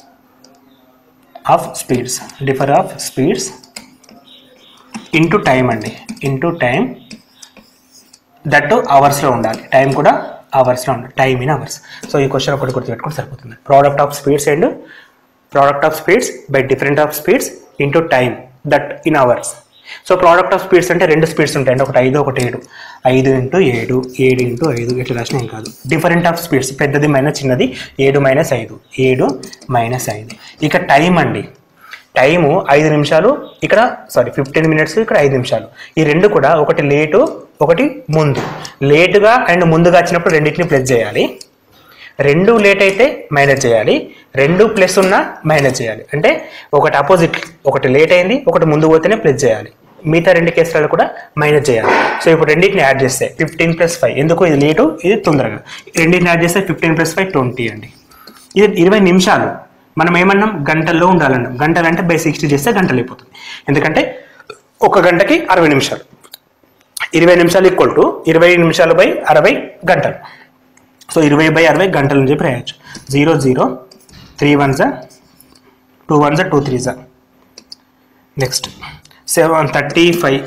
of speeds differ of speeds into time అండి ఇంటూ టైం దట్ అవర్స్లో ఉండాలి టైం కూడా అవర్స్లో ఉండాలి టైం ఇన్ అవర్స్ సో ఈ క్వశ్చన్ ఒకటి గుర్తుపెట్టుకుంటే సరిపోతుంది product of speeds and product of speeds by different of speeds into time that in hours so product of speeds అంటే రెండు స్పీడ్స్ ఉంటాయండి ఒకటి ఐదు ఒకటి ఏడు ఐదు ఇంటూ ఏడు ఏడు ఇంటూ ఐదు ఇట్లా రాసిన ఏం కాదు డిఫరెంట్ ఆఫ్ స్పీడ్స్ పెద్దది మైనస్ చిన్నది ఏడు మైనస్ ఐదు ఏడు మైనస్ ఐదు ఇక టైం అండి టైము ఐదు నిమిషాలు ఇక్కడ సారీ ఫిఫ్టీన్ మినిట్స్ ఇక్కడ ఐదు నిమిషాలు ఈ రెండు కూడా ఒకటి లేటు ఒకటి ముందు లేటుగా అండ్ ముందుగా వచ్చినప్పుడు రెండింటిని ప్లస్ చేయాలి రెండు లేట్ అయితే మైనస్ చేయాలి రెండు ప్లస్ ఉన్నా మైనస్ చేయాలి అంటే ఒకటి అపోజిట్ ఒకటి లేట్ అయింది ఒకటి ముందు పోతేనే ప్లస్ చేయాలి మిగతా రెండు కేసులలో కూడా మైనస్ చేయాలి సో ఇప్పుడు రెండింటిని యాడ్ చేస్తే ఫిఫ్టీన్ ప్లస్ ఫైవ్ ఎందుకు ఇది లేటు ఇది తొందరగా రెండింటిని యాడ్ చేస్తే ఫిఫ్టీన్ ప్లస్ ఫైవ్ ట్వంటీ అండి ఇది ఇరవై నిమిషాలు మనం ఏమన్నాం గంటల్లో ఉండాలన్నాం గంటలు అంటే బై సిక్స్టీ చేస్తే గంటలు అయిపోతుంది ఎందుకంటే ఒక గంటకి అరవై నిమిషాలు ఇరవై నిమిషాలు ఈక్వల్ టు ఇరవై నిమిషాలు బై అరవై గంటలు సో ఇరవై బై అరవై గంటలు అని చెప్పి రాయొచ్చు జీరో జీరో త్రీ వన్ జా టూ వన్ జా టూ త్రీ జా next seven thirty five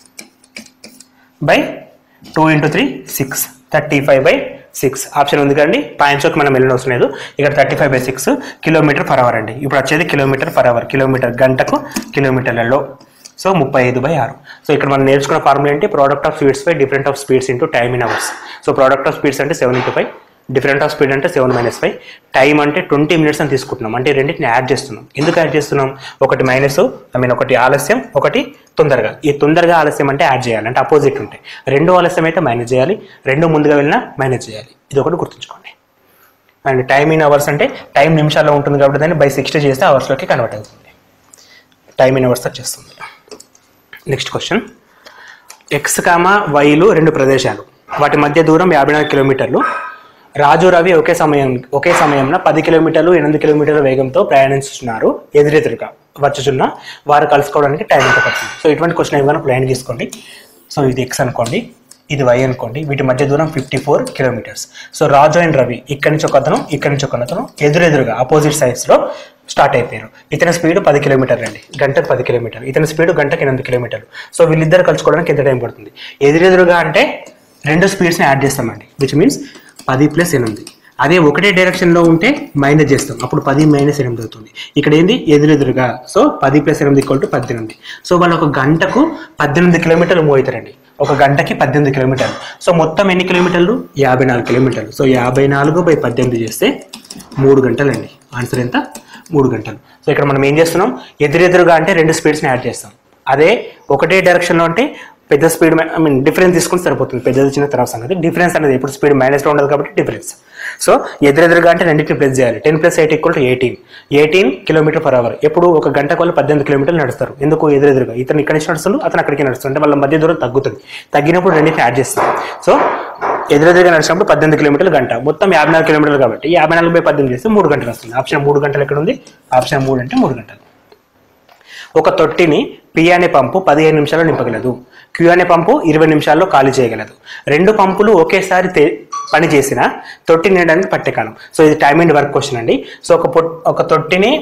by two into three six thirty five by six option ఉంది కదండి పాయింట్స్కి మనం వెళ్ళిన అవసరం లేదు ఇక్కడ thirty five by six kilometer per hour అండి ఇప్పుడు వచ్చేది కిలోమీటర్ పర్ అవర్ కిలోమీటర్ గంటకు కిలోమీటర్లలో సో ముప్పై ఐదు బై ఆరు సో ఇక్కడ మనం నేర్చుకున్న ఫార్ములా ఏంటి product of speeds by different of speeds into time in hours so product of speeds అంటే seven into five different of speed అంటే సెవెన్ మైనస్ ఫైవ్ టైం అంటే ట్వంటీ మినిట్స్ అని తీసుకుంటున్నాం అంటే రెండింటిని యాడ్ చేస్తున్నాం ఎందుకు యాడ్ చేస్తున్నాం ఒకటి మైనస్ ఐ మీన్ ఒకటి ఆలస్యం ఒకటి తొందరగా ఈ తొందరగా ఆలస్యం అంటే యాడ్ చేయాలి అంటే అపోజిట్ ఉంటాయి రెండు ఆలస్యం అయితే మైనస్ చేయాలి రెండు ముందుగా వెళ్ళినా మైనస్ చేయాలి ఇది ఒకటి గుర్తుంచుకోండి అండ్ టైం ఇన్ అవర్స్ అంటే టైం నిమిషాల్లో ఉంటుంది కాబట్టి దాన్ని బై సిక్స్టీ చేస్తే అవర్స్లోకి కన్వర్ట్ అవుతుంది టైం ఇన్ అవర్స్ వచ్చేస్తుంది నెక్స్ట్ క్వశ్చన్ ఎక్స్ కామా వైలు రెండు ప్రదేశాలు వాటి మధ్య దూరం యాభై నాలుగు కిలోమీటర్లు రాజు రవి ఒకే సమయం ఒకే సమయంలో పది కిలోమీటర్లు ఎనిమిది కిలోమీటర్ల వేగంతో ప్రయాణిస్తున్నారు ఎదురెదురుగా వచ్చుచున్న వారు కలుసుకోవడానికి టైం ఎంత పడుతుంది సో ఇటువంటి క్వశ్చన్ ఏమైనా ప్లాన్ తీసుకోండి సో ఇది ఎక్స్ అనుకోండి ఇది వై అనుకోండి వీటి మధ్య దూరం fifty four kilometers so Raju and Ravi ఇక్కడి నుంచి ఒక అతను ఇక్కడి నుంచి ఒక అతను ఎదురెదురుగా ఆపోజిట్ సైడ్స్లో స్టార్ట్ అయిపోయారు ఇతని స్పీడ్ పది కిలోమీటర్లు అండి గంటకు పది కిలోమీటర్లు ఇతని స్పీడ్ గంటకి ఎనిమిది కిలోమీటర్లు సో వీళ్ళిద్దరు కలుసుకోవడానికి ఎంత టైం పడుతుంది ఎదురెదురుగా అంటే రెండు స్పీడ్స్ని యాడ్ చేస్తామండి విచ్ మీన్స్ పది ప్లస్ ఎనిమిది అదే ఒకటే డైరెక్షన్లో ఉంటే మైనస్ చేస్తాం అప్పుడు పది మైనస్ ఎనిమిది అవుతుంది ఇక్కడ ఏంది ఎదురెదురుగా సో పది ప్లస్ ఎనిమిది ఈక్వల్ టు పద్దెనిమిది సో వాళ్ళు ఒక గంటకు పద్దెనిమిది కిలోమీటర్లు మూవ్ అవుతారండి ఒక గంటకి పద్దెనిమిది కిలోమీటర్లు సో మొత్తం ఎన్ని కిలోమీటర్లు యాభై నాలుగు కిలోమీటర్లు సో యాభై నాలుగు బై పద్దెనిమిది చేస్తే మూడు గంటలండి ఆన్సర్ ఎంత మూడు గంటలు సో ఇక్కడ మనం ఏం చేస్తున్నాం ఎదురెదురుగా అంటే రెండు స్పీడ్స్ని యాడ్ చేస్తాం అదే ఒకటే డైరెక్షన్లో అంటే పెద్ద స్పీడ్ ఐ మీన్ డిఫరెన్స్ తీసుకుంటే సరిపోతుంది పెద్దది చిన్న తర్వాత సంగతి డిఫరెన్స్ అనేది ఇప్పుడు స్పీడ్ మైనస్లో ఉండదు కాబట్టి డిఫరెన్స్ సో ఎదురెదురుగా అంటే రెండింటిని ప్లస్ చేయాలి ten plus eight equal to eighteen eighteen kilometer per hour ఎప్పుడు ఒక గంట వాళ్ళు పద్దెనిమిది కిలోమీటర్లు నడుస్తారు ఎందుకు ఎదురెదురుగా ఇతను ఇక్కడి నుంచి నడుస్తుంది అతను అక్కడికి నడుస్తుంది అంటే వాళ్ళ మధ్య దూరం తగ్గుతుంది తగ్గినప్పుడు రెండింటిని యాడ్ చేస్తాం సో ఎదురెదురుగా నడిచినప్పుడు పద్దెనిమిది కిలోమీటర్లు గంట మొత్తం యాభై నాలుగు కిలోమీటర్లు కాబట్టి యాభై నాలుగు బై పద్దెనిమిది చేస్తే మూడు గంటలు వస్తుంది ఆప్షన్ మూడు గంటలు ఎక్కడ ఉంది ఆప్షన్ మూడు అంటే మూడు గంటలు ఒక తొట్టిని పి అనే పంపు పదిహేను నిమిషాల్లో నింపగలదు క్యూ అనే పంపు ఇరవై నిమిషాల్లో ఖాళీ చేయగలదు రెండు పంపులు ఒకేసారి తే పని చేసిన తొట్టి నిండడానికి పట్టే కాలం సో ఇది టైమ్ అండ్ వర్క్ క్వశ్చన్ అండి సో ఒక పొట్ ఒక తొట్టిని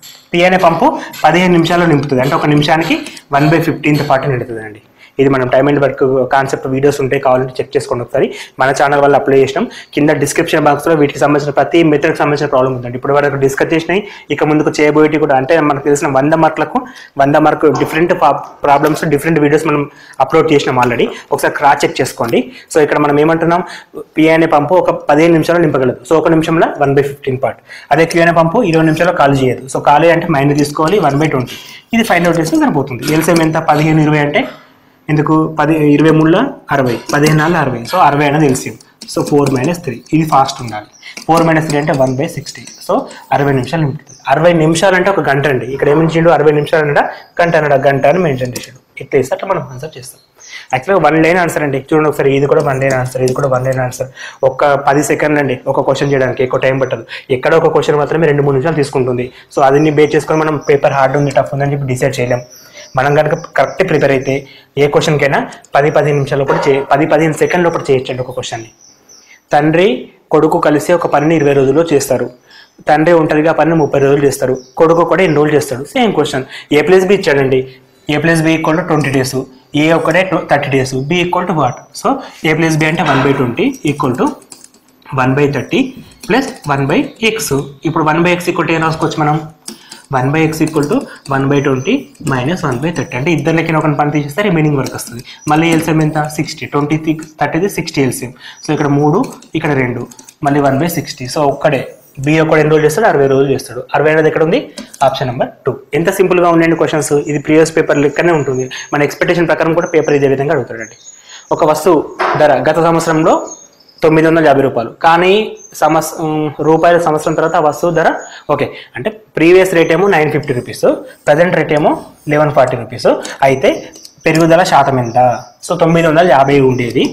పి అనే పంపు పదిహేను నిమిషాల్లో నింపుతుంది అంటే ఒక నిమిషానికి వన్ బై ఫిఫ్టీన్త్ పాటు నిండుతుంది అండి ఇది మనం time and work concept videos ఉంటాయి కావాలంటే చెక్ చేసుకోండి ఒకసారి మన ఛానల్ వల్ల అప్లై చేసినాం కింద డిస్క్రిప్షన్ బాక్స్లో వీటికి సంబంధించిన ప్రతి మెథడ్కి సంబంధించిన ప్రాబ్లం ఉందండి ఇప్పుడు వరకు డిస్కస్ చేసినాయి ఇక ముందుకు చేయబోయేటి కూడా అంటే మనకు తెలిసిన వంద మార్కులకు వంద మార్కు డిఫరెంట్ ప్రాబ్లమ్స్ డిఫరెంట్ వీడియోస్ మనం అప్లోడ్ చేసినాం ఆల్రెడీ ఒకసారి క్రాస్ చెక్ చేసుకోండి సో ఇక్కడ మనం ఏమంటున్నాం పి అనే పంపు ఒక పదిహేను నిమిషాలు నింపగలదు సో ఒక నిమిషంలో వన్ బై ఫిఫ్టీన్ పార్ట్ అదే క్యూ అనే పంపు ఇరవై నిమిషాల్లో ఖాళీ చేయదు సో ఖాళీ అంటే మైండ్ తీసుకోవాలి వన్ బై ట్వంటీ ఇది ఫైండ్ అవుట్ చేస్తే సరిపోతుంది ఎల్సిఎం ఎంత పదిహేను ఇరవై అంటే ఎందుకు పది ఇరవై మూడులో అరవై పదిహేను నాలుగు అరవై సో అరవై అనేది LCM so four minus three ఇది ఫాస్ట్ ఉండాలి ఫోర్ మైనస్ త్రీ అంటే వన్ బై సిక్స్టీ సో అరవై నిమిషాలు నింపుతుంది అరవై నిమిషాలు అంటే ఒక గంట అండి ఇక్కడ ఏమి ఇచ్చిండు అరవై నిమిషాలు అనడా గంట అనడా గంట అని మెన్షన్ చేసాడు ఇట్లా ఇస్తే అట్లా మనం ఆన్సర్ చేస్తాం యాక్చువల్గా వన్ లైన్ ఆన్సర్ అండి చూడండి ఒకసారి ఇది కూడా వన్ లైన్ ఆన్సర్ ఇది కూడా వన్ లైన్ ఆన్సర్ ఒక పది సెకండ్ అండి ఒక క్వశ్చన్ చేయడానికి ఎక్కువ టైం పట్టదు ఎక్కడ ఒక క్వశ్చన్ మాత్రమే రెండు మూడు నిమిషాలు తీసుకుంటుంది సో అది బేస్ చేసుకొని మనం పేపర్ హార్డ్ ఉంది టఫ్ ఉందని చెప్పి డిసైడ్ చేయలేం మనం కనుక కరెక్ట్ ప్రిపేర్ అయితే ఏ క్వశ్చన్కైనా పది పదిహేను నిమిషాల లోపల చే పది పదిహేను సెకండ్ లోపల చేయొచ్చండి ఒక క్వశ్చన్ని తండ్రి కొడుకు కలిసి ఒక పనిని ఇరవై రోజుల్లో చేస్తారు తండ్రి ఒంటరిగా ఆ పనిని ముప్పై రోజులు చేస్తారు కొడుకు కూడా ఎన్ని రోజులు చేస్తాడు same question a plus b ఇచ్చాడండి a plus b equal to twenty days a ఒక్కడే thirty days b equal to what so a plus b అంటే one by twenty equal to one by thirty plus one by x ఇప్పుడు one by x equal to ఏం రాసుకోవచ్చు మనం one by x equal to one by twenty minus one by thirty అంటే ఇద్దరికైనా ఒక పని తీసేస్తే రిమైనింగ్ వర్క్ వస్తుంది మళ్ళీ ఎల్సిఎం ఎంత సిక్స్టీ ట్వంటీ థర్టీది సిక్స్టీ ఎల్సిఎం సో ఇక్కడ మూడు ఇక్కడ రెండు మళ్ళీ వన్ బై సిక్స్టీ సో ఒక్కడే బి ఒక్కడు ఎన్ని రోజులు చేస్తాడు అరవై రోజులు చేస్తాడు అరవై అనేది ఎక్కడ ఉంది ఆప్షన్ నెంబర్ టూ ఎంత సింపుల్గా ఉండండి క్వశ్చన్స్ ఇది ప్రీవియస్ పేపర్ లెక్కనే ఉంటుంది మన ఎక్స్పెక్టేషన్ ప్రకారం కూడా పేపర్ ఇదే విధంగా అడుగుతాడండి ఒక వస్తువు ధర గత సంవత్సరంలో తొమ్మిది వందల యాభై రూపాయలు కానీ సంవత్స ఉమ్, రూపాయల సంవత్సరం తర్వాత ఆ వస్తువు ధర ఓకే అంటే ప్రీవియస్ రేట్ ఏమో nine fifty rupees present rate ఏమో లెవెన్ ఫార్టీ రూపీస్ అయితే పెరుగుదల శాతం ఎంత సో తొమ్మిది వందల యాభై ఉండేది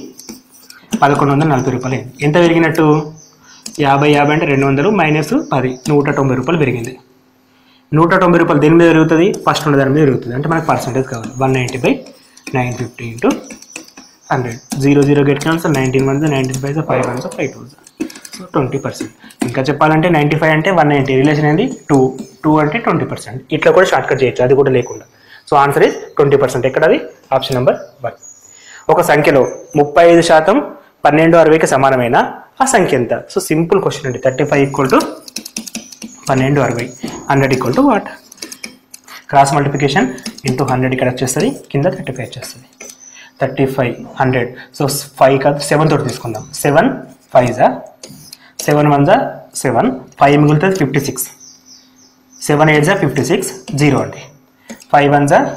పదకొండు వందల నలభై రూపాయలు అయింది ఎంత పెరిగినట్టు యాభై యాభై అంటే రెండు వందలు మైనస్ పది నూట తొంభై రూపాయలు పెరిగింది నూట తొంభై రూపాయలు దేని మీద పెరుగుతుంది ఫస్ట్ ఉన్న దాని మీద పెరుగుతుంది అంటే మనకు పర్సంటేజ్ కావాలి one ninety by nine fifty into hundred zero zero get cancel nineteen one nineteen five five one five two so twenty percent ఇంకా చెప్పాలంటే నైంటీ ఫైవ్ అంటే వన్ నైంటీ రిలేషన్ ఏంది టూ టూ అంటే ట్వంటీ పర్సెంట్ ఇట్లా కూడా short cut చేయొచ్చు అది కూడా లేకుండా so answer is twenty percent ఎక్కడ అది ఆప్షన్ నెంబర్ వన్ ఒక సంఖ్యలో ముప్పై ఐదు శాతం పన్నెండు అరవైకి సమానమైన ఆ సంఖ్య ఎంత సో సింపుల్ క్వశ్చన్ అండి థర్టీ ఫైవ్ ఈక్వల్ టు పన్నెండు అరవై hundred equal to what cross multiplication into hundred ఇక్కడ వచ్చేస్తుంది కింద థర్టీ ఫైవ్ వచ్చేస్తుంది thirty five hundred so five కాదు సెవెన్ తోటి తీసుకుందాం సెవెన్ ఫైవ్ జా సెవెన్ వన్ జా సెవెన్ ఫైవ్ మిగులుతుంది ఫిఫ్టీ సిక్స్ సెవెన్ ఎయిట్ జా ఫిఫ్టీ సిక్స్ జీరో అండి ఫైవ్ వన్ జా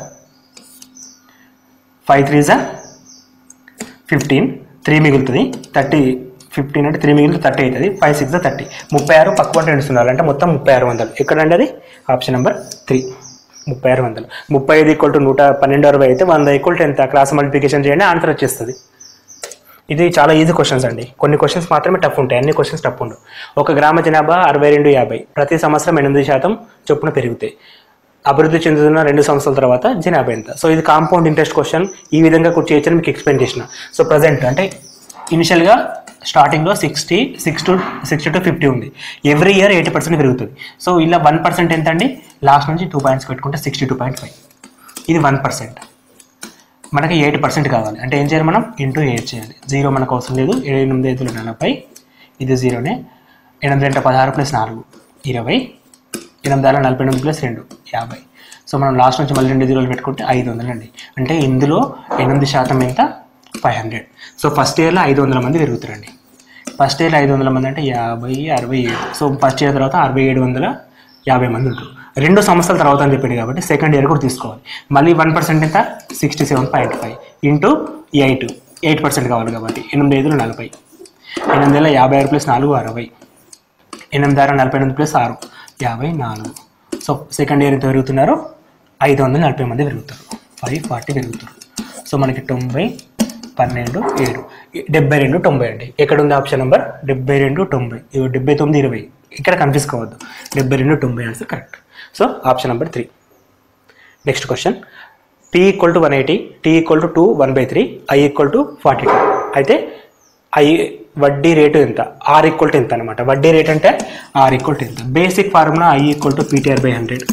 ఫైవ్ త్రీ జా ఫిఫ్టీన్ త్రీ మిగులుతుంది థర్టీ ఫిఫ్టీన్ అంటే త్రీ మిగులుతుంది థర్టీ అవుతుంది ఫైవ్ సిక్స్ థర్టీ ముప్పై ఆరు పక్క పంట ఎండుస్తున్నారు అంటే మొత్తం ముప్పై ఆరు వందలు ఎక్కడండి అది ఆప్షన్ నెంబర్ త్రీ ముప్పై ఆరు వందలు ముప్పై ఐదు ఈక్వల్ టు నూట పన్నెండు అరవై అయితే వంద ఈక్వల్ టు ఎంత క్లాస్ మల్టిప్లికేషన్ చేయండి ఆన్సర్ వచ్చేస్తుంది ఇది చాలా ఈజీ క్వశ్చన్స్ అండి కొన్ని క్వశ్చన్స్ మాత్రమే టఫ్ ఉంటాయి అన్ని క్వశ్చన్స్ టఫ్ ఉండవు ఒక గ్రామ జనాభా అరవై రెండు యాభై ప్రతి సంవత్సరం ఎనిమిది శాతం చొప్పున పెరుగుతాయి అభివృద్ధి చెందుతున్న రెండు సంవత్సరాల తర్వాత జనాభా ఎంత సో ఇది కాంపౌండ్ ఇంట్రెస్ట్ క్వశ్చన్ ఈ విధంగా చేయొచ్చని మీకు ఎక్స్ప్లెయిన్ చేసిన సో ప్రజెంట్ అంటే ఇనిషియల్గా స్టార్టింగ్లో sixty six to sixty two fifty ఉంది ఎవ్రీ ఇయర్ ఎయిటీ పర్సెంట్ పెరుగుతుంది సో ఇలా వన్ పర్సెంట్ ఎంత అండి లాస్ట్ నుంచి టూ పాయింట్స్ పెట్టుకుంటే సిక్స్టీ టూ పాయింట్ ఫైవ్ ఇది వన్ పర్సెంట్ మనకి ఎయిట్ పర్సెంట్ కావాలి అంటే ఏం చేయాలి మనం ఇంటూ ఎయిట్ చేయాలి జీరో మనకు అవసరం లేదు ఎనిమిది ఐదులు నలభై ఇది జీరోనే ఎనిమిది రెండు పదహారు ప్లస్ నాలుగు ఇరవై ఎనిమిది ఆరు నలభై ఎనిమిది ప్లస్ రెండు యాభై సో మనం లాస్ట్ నుంచి మళ్ళీ రెండు జీరోలు పెట్టుకుంటే ఐదు వందలండి అంటే ఇందులో ఎనిమిది శాతం ఎంత ఫైవ్ హండ్రెడ్ సో ఫస్ట్ ఇయర్లో ఐదు వందల మంది పెరుగుతారండి ఫస్ట్ ఇయర్లో ఐదు వందల మంది అంటే యాభై అరవై ఏడు సో ఫస్ట్ ఇయర్ తర్వాత అరవై ఏడు వందల యాభై మంది ఉంటారు రెండు సంవత్సరాల తర్వాత అని చెప్పాడు కాబట్టి సెకండ్ ఇయర్ కూడా తీసుకోవాలి మళ్ళీ వన్ పర్సెంట్ ఎంత sixty seven point five into eight eight percent కావాలి కాబట్టి ఎనిమిది ఐదులు నలభై ఎనిమిది వేల యాభై ఆరు ప్లస్ నాలుగు అరవై ఎనిమిది ఆరు నలభై ఎనిమిది ప్లస్ ఆరు యాభై నాలుగు సో సెకండ్ ఇయర్ ఎంత పెరుగుతున్నారు ఐదు వందల నలభై మంది పెరుగుతారు ఫైవ్ ఫార్టీ పెరుగుతారు సో మనకి తొంభై పన్నెండు ఏడు డెబ్బై రెండు తొంభై అండి ఎక్కడ ఉంది ఆప్షన్ నెంబర్ డెబ్బై రెండు తొంభై ఇవి డెబ్బై తొమ్మిది ఇరవై ఇక్కడ కన్ఫ్యూజ్ కావద్దు డెబ్బై రెండు తొంభై answer correct so option number three next question T equal to one eighty T equal to two one by three I equal to forty two అయితే ఐ వడ్డీ రేటు ఎంత ఆర్ ఈక్వల్ టు ఎంత అనమాట వడ్డీ రేట్ అంటే R equal to ఎంత basic formula I equal to PTR by hundred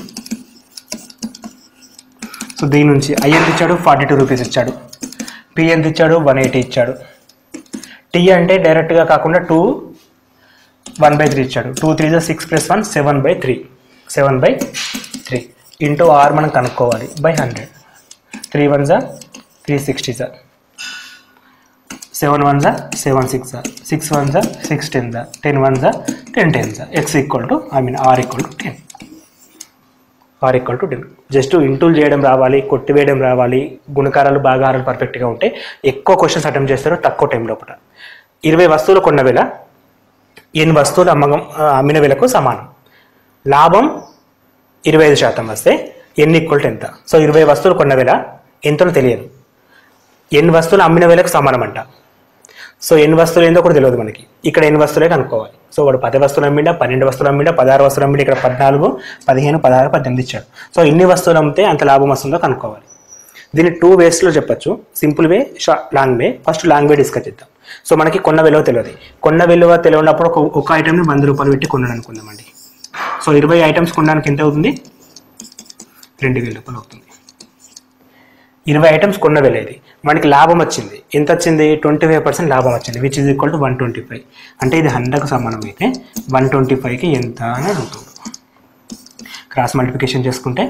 so దీని నుంచి ఐ ఎంత ఇచ్చాడు ఫార్టీ టూ రూపీస్ ఇచ్చాడు పి ఎంత ఇచ్చాడు వన్ ఎయిటీ ఇచ్చాడు టీ అంటే డైరెక్ట్గా కాకుండా టూ వన్ బై త్రీ ఇచ్చాడు టూ త్రీ జా six plus one seven by three seven by three into R మనం కనుక్కోవాలి బై హండ్రెడ్ త్రీ వన్ జా త్రీ సిక్స్టీ జా సెవెన్ వన్ జా సెవెన్ సిక్స్ జా సిక్స్ వన్ జా సిక్స్ టెన్ జా టెన్ వన్ జా టెన్ టెన్ జా x equal to I mean R equal to ten R equal to ten just ఇంటూలు చేయడం రావాలి కొట్టివేయడం రావాలి గుణకారాలు భాగారాలు పర్ఫెక్ట్గా ఉంటే ఎక్కువ క్వశ్చన్స్ అటెంప్ట్ చేస్తారు తక్కువ టైం లోపల ఇరవై వస్తువులు కొన్న వేళ ఎన్ని వస్తువులు అమ్మకం ఆ, అమ్మిన వేలకు సమానం లాభం ఇరవై ఐదు శాతం వస్తే ఎన్ని ఈక్వల్ టు ఎంత సో ఇరవై వస్తువులు కొన్న వేళ ఎంతనో తెలియదు ఎన్ని వస్తువులు అమ్మిన వేలకు సమానం అంట సో ఎన్ని వస్తువులు ఏందో కూడా తెలియదు మనకి ఇక్కడ ఎన్ని వస్తువులే కనుక్కోవాలి సో వాడు పది వస్తువులు అమ్మిండా పన్నెండు వస్తువులు అమ్మిండా పదహారు వస్తువులు అమ్మిండా ఇక్కడ పద్నాలుగు పదిహేను పదహారు పద్దెనిమిది ఇచ్చాడు సో ఎన్ని వస్తువులు అమ్మితే అంత లాభం వస్తుందో కనుక్కోవాలి దీన్ని టూ వేస్లో చెప్పొచ్చు simple way short long way first long way discuss చేద్దాం సో మనకి కొన్న విలువ తెలియదు కొన్న విలువ తెలియనప్పుడు ఒక ఒక ఐటమ్ని వంద రూపాయలు పెట్టి కొన్నాను అనుకుందామండి సో ఇరవై ఐటమ్స్ కొనడానికి ఎంత అవుతుంది రెండు వేల రూపాయలు అవుతుంది ఇరవై ఐటమ్స్ కొన్న వేల ఇది మనకి లాభం వచ్చింది ఎంత వచ్చింది ట్వంటీ ఫైవ్ పర్సెంట్ లాభం వచ్చింది which is equal to one twenty five అంటే ఇది హండ్రెడ్కి సమానం అయితే వన్ ట్వంటీ ఫైవ్కి ఎంత అని అడుగుతుంది క్రాస్ మల్టిప్లికేషన్ చేసుకుంటే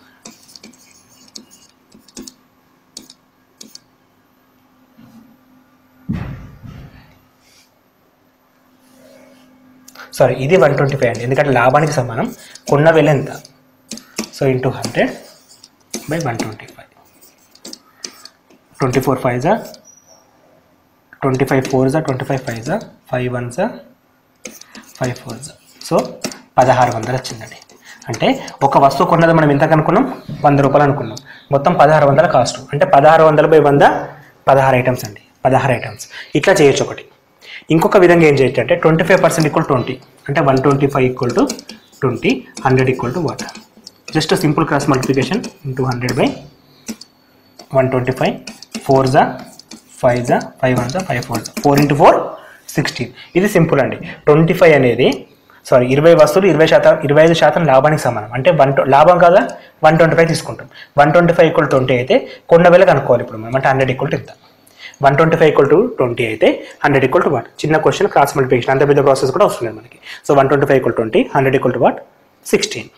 సారీ ఇది వన్ ట్వంటీ ఫైవ్ అండి ఎందుకంటే లాభానికి సమానం కొన్న వేల ఎంత so into hundred by one twenty five twenty four five జా ట్వంటీ ఫైవ్ ఫోర్ జా ట్వంటీ ఫైవ్ ఫైవ్ జా ఫైవ్ వన్ జా ఫైవ్ ఫోర్ జా సో పదహారు వందలు వచ్చిందండి అంటే ఒక వస్తువు కొన్నది మనం ఎంత అనుకున్నాం వంద రూపాయలు అనుకున్నాం మొత్తం పదహారు వందల కాస్ట్ అంటే పదహారు వందల బై వంద పదహారు ఐటమ్స్ అండి పదహారు ఐటమ్స్ ఇట్లా చేయొచ్చు ఒకటి ఇంకొక విధంగా ఏం చేయొచ్చు అంటే twenty five percent equal twenty అంటే one twenty five equal to twenty hundred equal to what just simple cross multiplication into hundred by one twenty five four జా ఫైవ్ జా ఫైవ్ వన్ జా ఫైవ్ ఫోర్ జా four into four sixteen ఇది simple అండి twenty five అనేది sorry ఇరవై వస్తువులు ఇరవై శాతం ఇరవై ఐదు శాతం లాభానికి సమానం అంటే వన్ లాభం కదా వన్ ట్వంటీ ఫైవ్ తీసుకుంటాం one twenty five equal twenty అయితే కొన్న వేల కనుక్కోవాలి ఇప్పుడు మనం అంటే హండ్రెడ్ ఈక్వల్ టు ఎంత one twenty five equal to twenty అయితే హండ్రెడ్ ఈక్వల్ టు వాట్ చిన్న క్వశ్చన్ క్రాస్ మల్టిప్లికేషన్ అంత పెద్ద ప్రాసెస్ కూడా వస్తుంది మనకి so one twenty five equal twenty hundred equal to what sixteen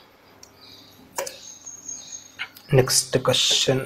next question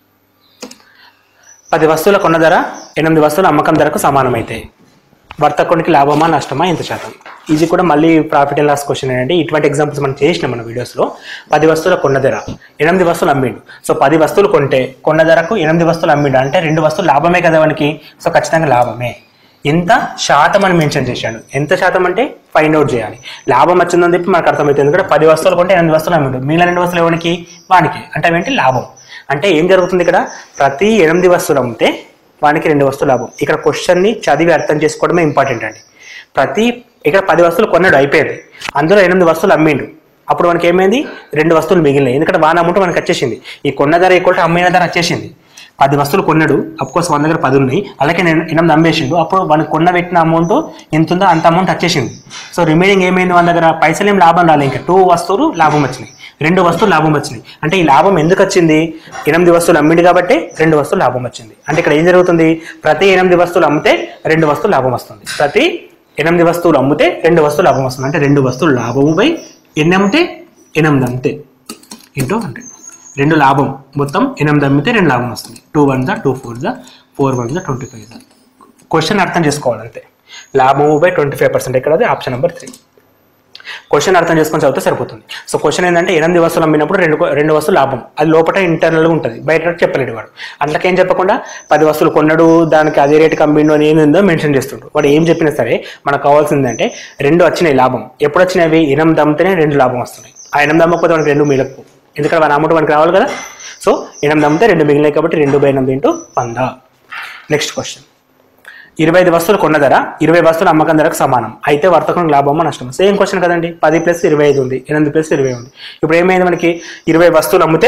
పది వస్తువుల కొన్న ధర ఎనిమిది వస్తువుల అమ్మకం ధరకు సమానమైతే వర్తకునికి లాభమా నష్టమా ఎంత శాతం ఇది కూడా మళ్ళీ ప్రాఫిట్ అండ్ లాస్ క్వశ్చన్ ఏంటంటే ఇటువంటి ఎగ్జాంపుల్స్ మనం చేసినాం మన వీడియోస్లో పది వస్తువుల కొన్న ధర ఎనిమిది వస్తువులు అమ్మిండు సో పది వస్తువులు కొంటే కొన్న ధరకు ఎనిమిది వస్తువులు అమ్మిండు అంటే రెండు వస్తువులు లాభమే కదా మనకి సో ఖచ్చితంగా లాభమే ఎంత శాతం అని మెన్షన్ చేశాడు ఎంత శాతం అంటే ఫైండ్ అవుట్ చేయాలి లాభం వచ్చిందని చెప్పి మనకు అర్థమవుతుంది ఎందుకంటే పది వస్తువులు కొంటే ఎనిమిది వస్తువులు అమ్మిండు మిగిలిన రెండు వస్తువులు ఎవరికి వానికి అంటే అవేంటి లాభం అంటే ఏం జరుగుతుంది ఇక్కడ ప్రతి ఎనిమిది వస్తువులు అమ్మితే వానికి రెండు వస్తువులు లాభం ఇక్కడ క్వశ్చన్ని చదివి అర్థం చేసుకోవడమే ఇంపార్టెంట్ అండి ప్రతి ఇక్కడ పది వస్తువులు కొన్నాడు అయిపోయింది అందులో ఎనిమిది వస్తువులు అమ్మిండు అప్పుడు మనకి ఏమైంది రెండు వస్తువులు మిగిలినాయి ఎందుకంటే వాన అమౌంట్ మనకి వచ్చేసింది ఈ కొన్న ధర ఈక్వల్ టు అమ్మిన ధర వచ్చేసింది పది వస్తువులు కొన్నాడు కోర్స్ మన దగ్గర పది ఉన్నాయి అలాగే నేను ఎనిమిది అమ్మేసిండు అప్పుడు వానికి కొన్న పెట్టిన అమౌంట్ ఎంత ఉందో అంత అమౌంట్ వచ్చేసింది సో రిమైనింగ్ ఏమైంది మన దగ్గర పైసలు ఏం లాభం రాలేదు ఇంకా టూ వస్తువులు లాభం వచ్చినాయి రెండు వస్తువులు లాభం వచ్చినాయి అంటే ఈ లాభం ఎందుకు వచ్చింది ఎనిమిది వస్తువులు అమ్మిండు కాబట్టి రెండు వస్తువులు లాభం వచ్చింది అంటే ఇక్కడ ఏం జరుగుతుంది ప్రతి ఎనిమిది వస్తువులు అమ్మితే రెండు వస్తువులు లాభం వస్తుంది ప్రతి ఎనిమిది వస్తువులు అమ్మితే రెండు వస్తువులు లాభం వస్తుంది అంటే రెండు వస్తువులు లాభము బై ఎన్ని అమ్మితే ఎనిమిది అంతే ఇంటూ హండ్రెడ్ రెండు లాభం మొత్తం ఎనిమిది అమ్మితే రెండు లాభం వస్తుంది టూ వన్ జా టూ ఫోర్ జా ఫోర్ వన్ జా ట్వంటీ ఫైవ్ జా క్వశ్చన్ అర్థం చేసుకోవాలి అంతే లాభము బై ట్వంటీ ఫైవ్ పర్సెంట్ ఇక్కడ అది ఆప్షన్ నెంబర్ త్రీ క్వశ్చన్ అర్థం చేసుకొని చదివితే సరిపోతుంది సో క్వశ్చన్ ఏంటంటే ఎనిమిది వస్తువులు అమ్మినప్పుడు రెండు రెండు వస్తువులు లాభం అది లోపల ఇంటర్నల్గా ఉంటుంది బయట చెప్పలేడు వాడు అట్లకేం చెప్పకుండా పది వస్తువులు కొన్నాడు దానికి అదే రేటుకి అమ్మిండు అని ఏందో మెన్షన్ చేస్తుండు వాడు ఏం చెప్పినా సరే మనకు కావాల్సిందంటే రెండు వచ్చినాయి లాభం ఎప్పుడు వచ్చినవి ఎనిమిది అమ్మితేనే రెండు లాభం వస్తున్నాయి ఆ ఎనిమిది అమ్మకపోతే మనకి రెండు మిగలకు ఎందుకంటే వాడి అమౌంట్ మనకి రావాలి కదా సో ఎనిమిది అమ్మితే రెండు మిగిలినాయి కాబట్టి రెండు బై ఎనిమిది ఇంటూ వంద నెక్స్ట్ క్వశ్చన్ ఇరవై ఐదు వస్తువులు కొన్న ధర ఇరవై వస్తువుల అమ్మకం ధరకు సమానం అయితే వర్తకునికి లాభమా నష్టమా సేమ్ క్వశ్చన్ కదండి పది ప్లస్ ఇరవై ఐదు ఉంది ఎనిమిది ప్లస్ ఇరవై ఉంది ఇప్పుడు ఏమైంది మనకి ఇరవై వస్తువులు అమ్మితే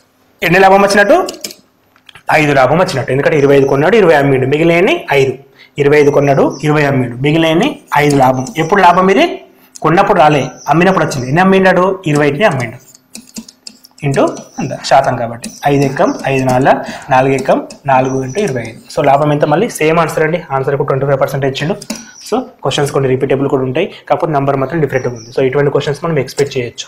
ఎన్ని లాభం వచ్చినట్టు ఐదు లాభం వచ్చినట్టు ఎందుకంటే ఇరవై ఐదు కొన్నాడు ఇరవై అమ్మిండు మిగిలిన ఐదు ఇరవై ఐదు కొన్నాడు ఇరవై అమ్మిండు మిగిలిన ఐదు లాభం ఎప్పుడు లాభం ఇది కొన్నప్పుడు రాలే అమ్మినప్పుడు వచ్చింది ఎన్ని అమ్మిండాడు ఇరవైని అమ్మిండు ఇంటూ అంత శాతం కాబట్టి ఐదు ఎక్కం ఐదు నాలుగు నాలుగు ఎక్కం నాలుగు ఇంటూ ఇరవై ఐదు సో లాభం ఎంత మళ్ళీ సేమ్ ఆన్సర్ అండి ఆన్సర్ ట్వంటీ ఫైవ్ పర్సెంట్ ఇచ్చిండు సో క్వశ్చన్స్ కొన్ని రిపీటబుల్ కూడా ఉంటాయి కాకపోతే నెంబర్ మాత్రం డిఫరెంట్గా ఉంది సో ఇటువంటి క్వశ్చన్స్ మనం ఎక్స్పెక్ట్ చేయొచ్చు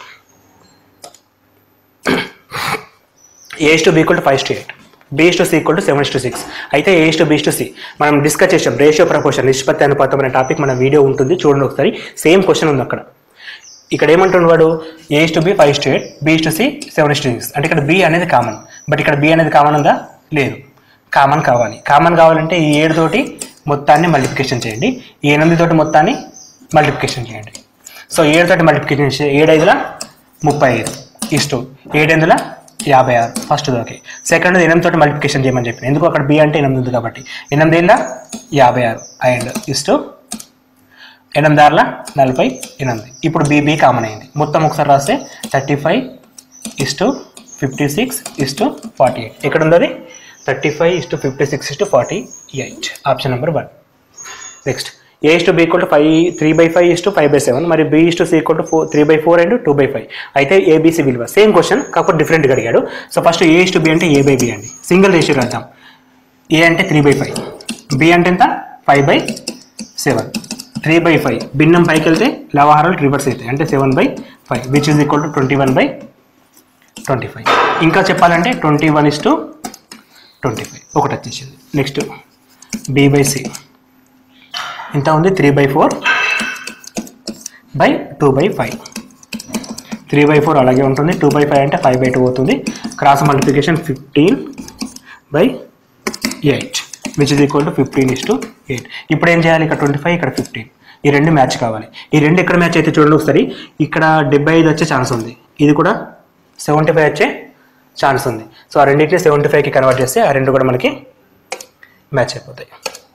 A is to B equal to five to eight B is to C equal to seven to six అయితే A is to B is to C మనం డిస్కస్ చేసాం రేషియో ప్రపోర్షన్ నిష్పత్తి అనుపాతం అనే టాపిక్ మన వీడియో ఉంటుంది చూడండి ఒకసారి సేమ్ క్వశ్చన్ ఉంది అక్కడ ఇక్కడ ఏమంటుండు వాడు A is to B five to eight B is to C seven to six అంటే ఇక్కడ బి అనేది కామన్ బట్ ఇక్కడ బి అనేది కామన్ ఉందా లేదు కామన్ కావాలి కామన్ కావాలంటే ఈ ఏడు తోటి మొత్తాన్ని మల్టిప్లికేషన్ చేయండి ఈ ఎనిమిది తోటి మొత్తాన్ని మల్టిప్లికేషన్ చేయండి సో ఏడు తోటి మల్టిప్లికేషన్ చేసి ఏడు ఐదుల ముప్పై ఐదు ఇస్టు ఏడెందుల యాభై ఆరు ఫస్ట్ ఓకే సెకండ్ ఎనిమిది తోటి మల్టిప్లికేషన్ చేయమని చెప్పి ఎందుకు అక్కడ బి అంటే ఎనిమిది ఉంది కాబట్టి ఎనిమిది ఏళ్ళ యాభై ఆరు అండ్ ఇస్టు ఎనిమిది ఆరుల నలభై ఎనిమిది ఇప్పుడు బీబీ కామన్ అయింది మొత్తం ఒకసారి రాస్తే thirty five is to fifty six is to forty eight ఎక్కడ ఉంది అది thirty five is to fifty six is to forty eight option number one next A is to B equal to five three by five is to five by seven మరి B is to C equal to four three by four and two by five అయితే ABC విలువ same question కాకపోతే డిఫరెంట్గా అడిగాడు so first A is to B అంటే A by B అండి single ratio రాద్దాం A అంటే త్రీ బై ఫైవ్ బి అంటే ఎంత five by seven three by five భిన్నం పైకి వెళ్తే లవహారాలు రివర్స్ అవుతాయి అంటే seven by five which is equal to twenty one by twenty five ఇంకా చెప్పాలంటే twenty one is to twenty five ఒకటి వచ్చేసింది నెక్స్ట్ బి బై సి ఎంత ఉంది three by four by two by five three by four అలాగే ఉంటుంది two by five అంటే five by two అవుతుంది cross multiplication fifteen by eight which is equal to fifteen is to eight ఇప్పుడు ఏం చేయాలి ఇక్కడ ట్వంటీ ఫైవ్ ఇక్కడ fifteen ఈ రెండు మ్యాచ్ కావాలి ఈ రెండు ఎక్కడ మ్యాచ్ అయితే చూడండి ఒకసారి ఇక్కడ డెబ్బై ఐదు వచ్చే ఛాన్స్ ఉంది ఇది కూడా సెవెంటీ ఫైవ్ వచ్చే ఛాన్స్ ఉంది సో ఆ రెండింటిని సెవెంటీ ఫైవ్కి కన్వర్ట్ చేస్తే ఆ రెండు కూడా మనకి మ్యాచ్ అయిపోతాయి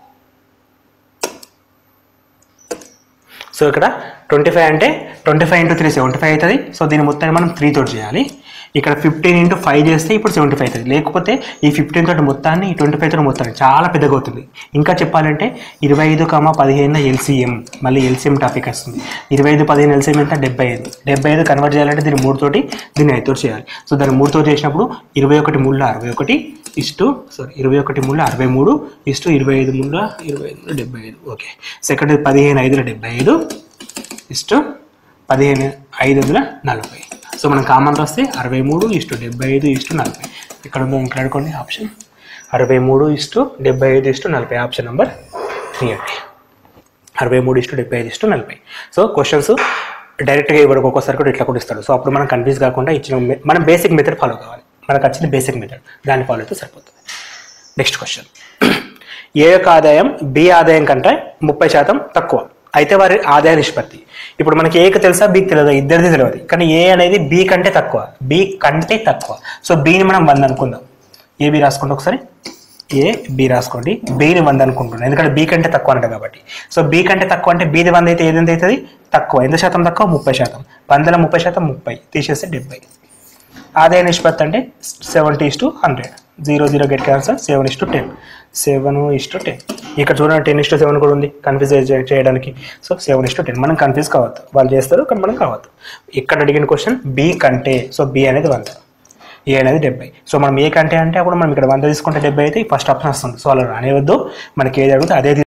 సో ఇక్కడ ట్వంటీ ఫైవ్ అంటే twenty five into three seventy five అవుతుంది సో దీని మొత్తాన్ని మనం త్రీ తోటి చేయాలి ఇక్కడ ఫిఫ్టీన్ ఇంటూ ఫైవ్ చేస్తే ఇప్పుడు సెవెంటీ ఫైవ్ అవుతుంది లేకపోతే ఈ ఫిఫ్టీన్ తోటి మొత్తాన్ని ఈ ట్వంటీ ఫైవ్ తోటి మొత్తాన్ని చాలా పెద్దగా అవుతుంది ఇంకా చెప్పాలంటే ఇరవై ఐదు కమా పదిహేను ఎల్సీఎం మళ్ళీ ఎల్సీఎం టాపిక్ వస్తుంది ఇరవై ఐదు పదిహేను ఎల్సీఎం ఎంత డెబ్బై ఐదు డెబ్బై ఐదు కన్వర్ట్ చేయాలంటే దీన్ని మూడు తోటి దీన్ని ఐదు తోటి చేయాలి సో దాన్ని మూడు తోటి చేసినప్పుడు ఇరవై ఒకటి మూడులో అరవై ఒకటి ఇస్టు సారీ ఇరవై ఒకటి మూడులో అరవై మూడు ఇస్టు ఇరవై ఐదు మూడులో ఇరవై ఐదు డెబ్బై ఐదు ఓకే సెకండ్ పదిహేను ఐదులో డెబ్బై ఐదు ఇస్టు పదిహేను ఐదు వందల నలభై సో మనం కామన్ రాస్తే అరవై మూడు ఇస్టు డెబ్బై ఐదు ఇస్టు నలభై ఇక్కడ ఉందో మాట్లాడుకోండి ఆప్షన్ అరవై మూడు ఇస్టు డెబ్బై ఐదు ఇస్టు నలభై ఆప్షన్ నెంబర్ త్రీ అండి అరవై మూడు ఇస్టు డెబ్బై ఐదు ఇస్టు నలభై సో క్వశ్చన్స్ డైరెక్ట్గా ఇవ్వడం ఒక్కోసారి కూడా ఇట్లా కూడా ఇస్తాడు సో అప్పుడు మనం కన్ఫ్యూజ్ కాకుండా ఇచ్చిన మె- మనం బేసిక్ మెథడ్ ఫాలో కావాలి మనకు వచ్చిన బేసిక్ మెథడ్ దాన్ని ఫాలో అయితే సరిపోతుంది నెక్స్ట్ క్వశ్చన్ ఏ యొక్క ఆదాయం బి ఆదాయం కంటే ముప్పై శాతం తక్కువ అయితే వారి ఆదాయ నిష్పత్తి ఇప్పుడు మనకి ఏకి తెలుసా బీకి తెలియదు ఇద్దరిది తెలియదు కానీ ఏ అనేది బి కంటే తక్కువ బి కంటే తక్కువ సో బిని మనం వంద అనుకుందాం ఏ బి రాసుకోండి ఒకసారి ఏ బి రాసుకోండి బిని వంద అనుకుంటున్నాను ఎందుకంటే బి కంటే తక్కువ అంట కాబట్టి సో బి కంటే తక్కువ అంటే బీది వంద అయితే ఏది ఎంత అవుతుంది తక్కువ ఎంత శాతం తక్కువ ముప్పై శాతం వందల ముప్పై శాతం ముప్పై తీసేస్తే డెబ్బై ఆదాయ నిష్పత్తి అంటే seventy is to hundred zero zero get cancer seven is to ten seven is to ten ఇక్కడ చూడండి టెన్ ఇస్ టు సెవెన్ కూడా ఉంది కన్ఫ్యూజ్ చేయడానికి so seven is to ten మనం కన్ఫ్యూజ్ కావద్దు వాళ్ళు చేస్తారు కానీ మనం కావద్దు ఇక్కడ అడిగిన క్వశ్చన్ బి కంటే సో బి అనేది వంద ఏ అనేది డెబ్బై సో మనం ఏ కంటే అంటే అప్పుడు మనం ఇక్కడ వంద తీసుకుంటే డెబ్బై అయితే ఫస్ట్ ఆప్షన్ వస్తుంది సో అలా రానివద్దు మనకి ఏది అడిగితే అదే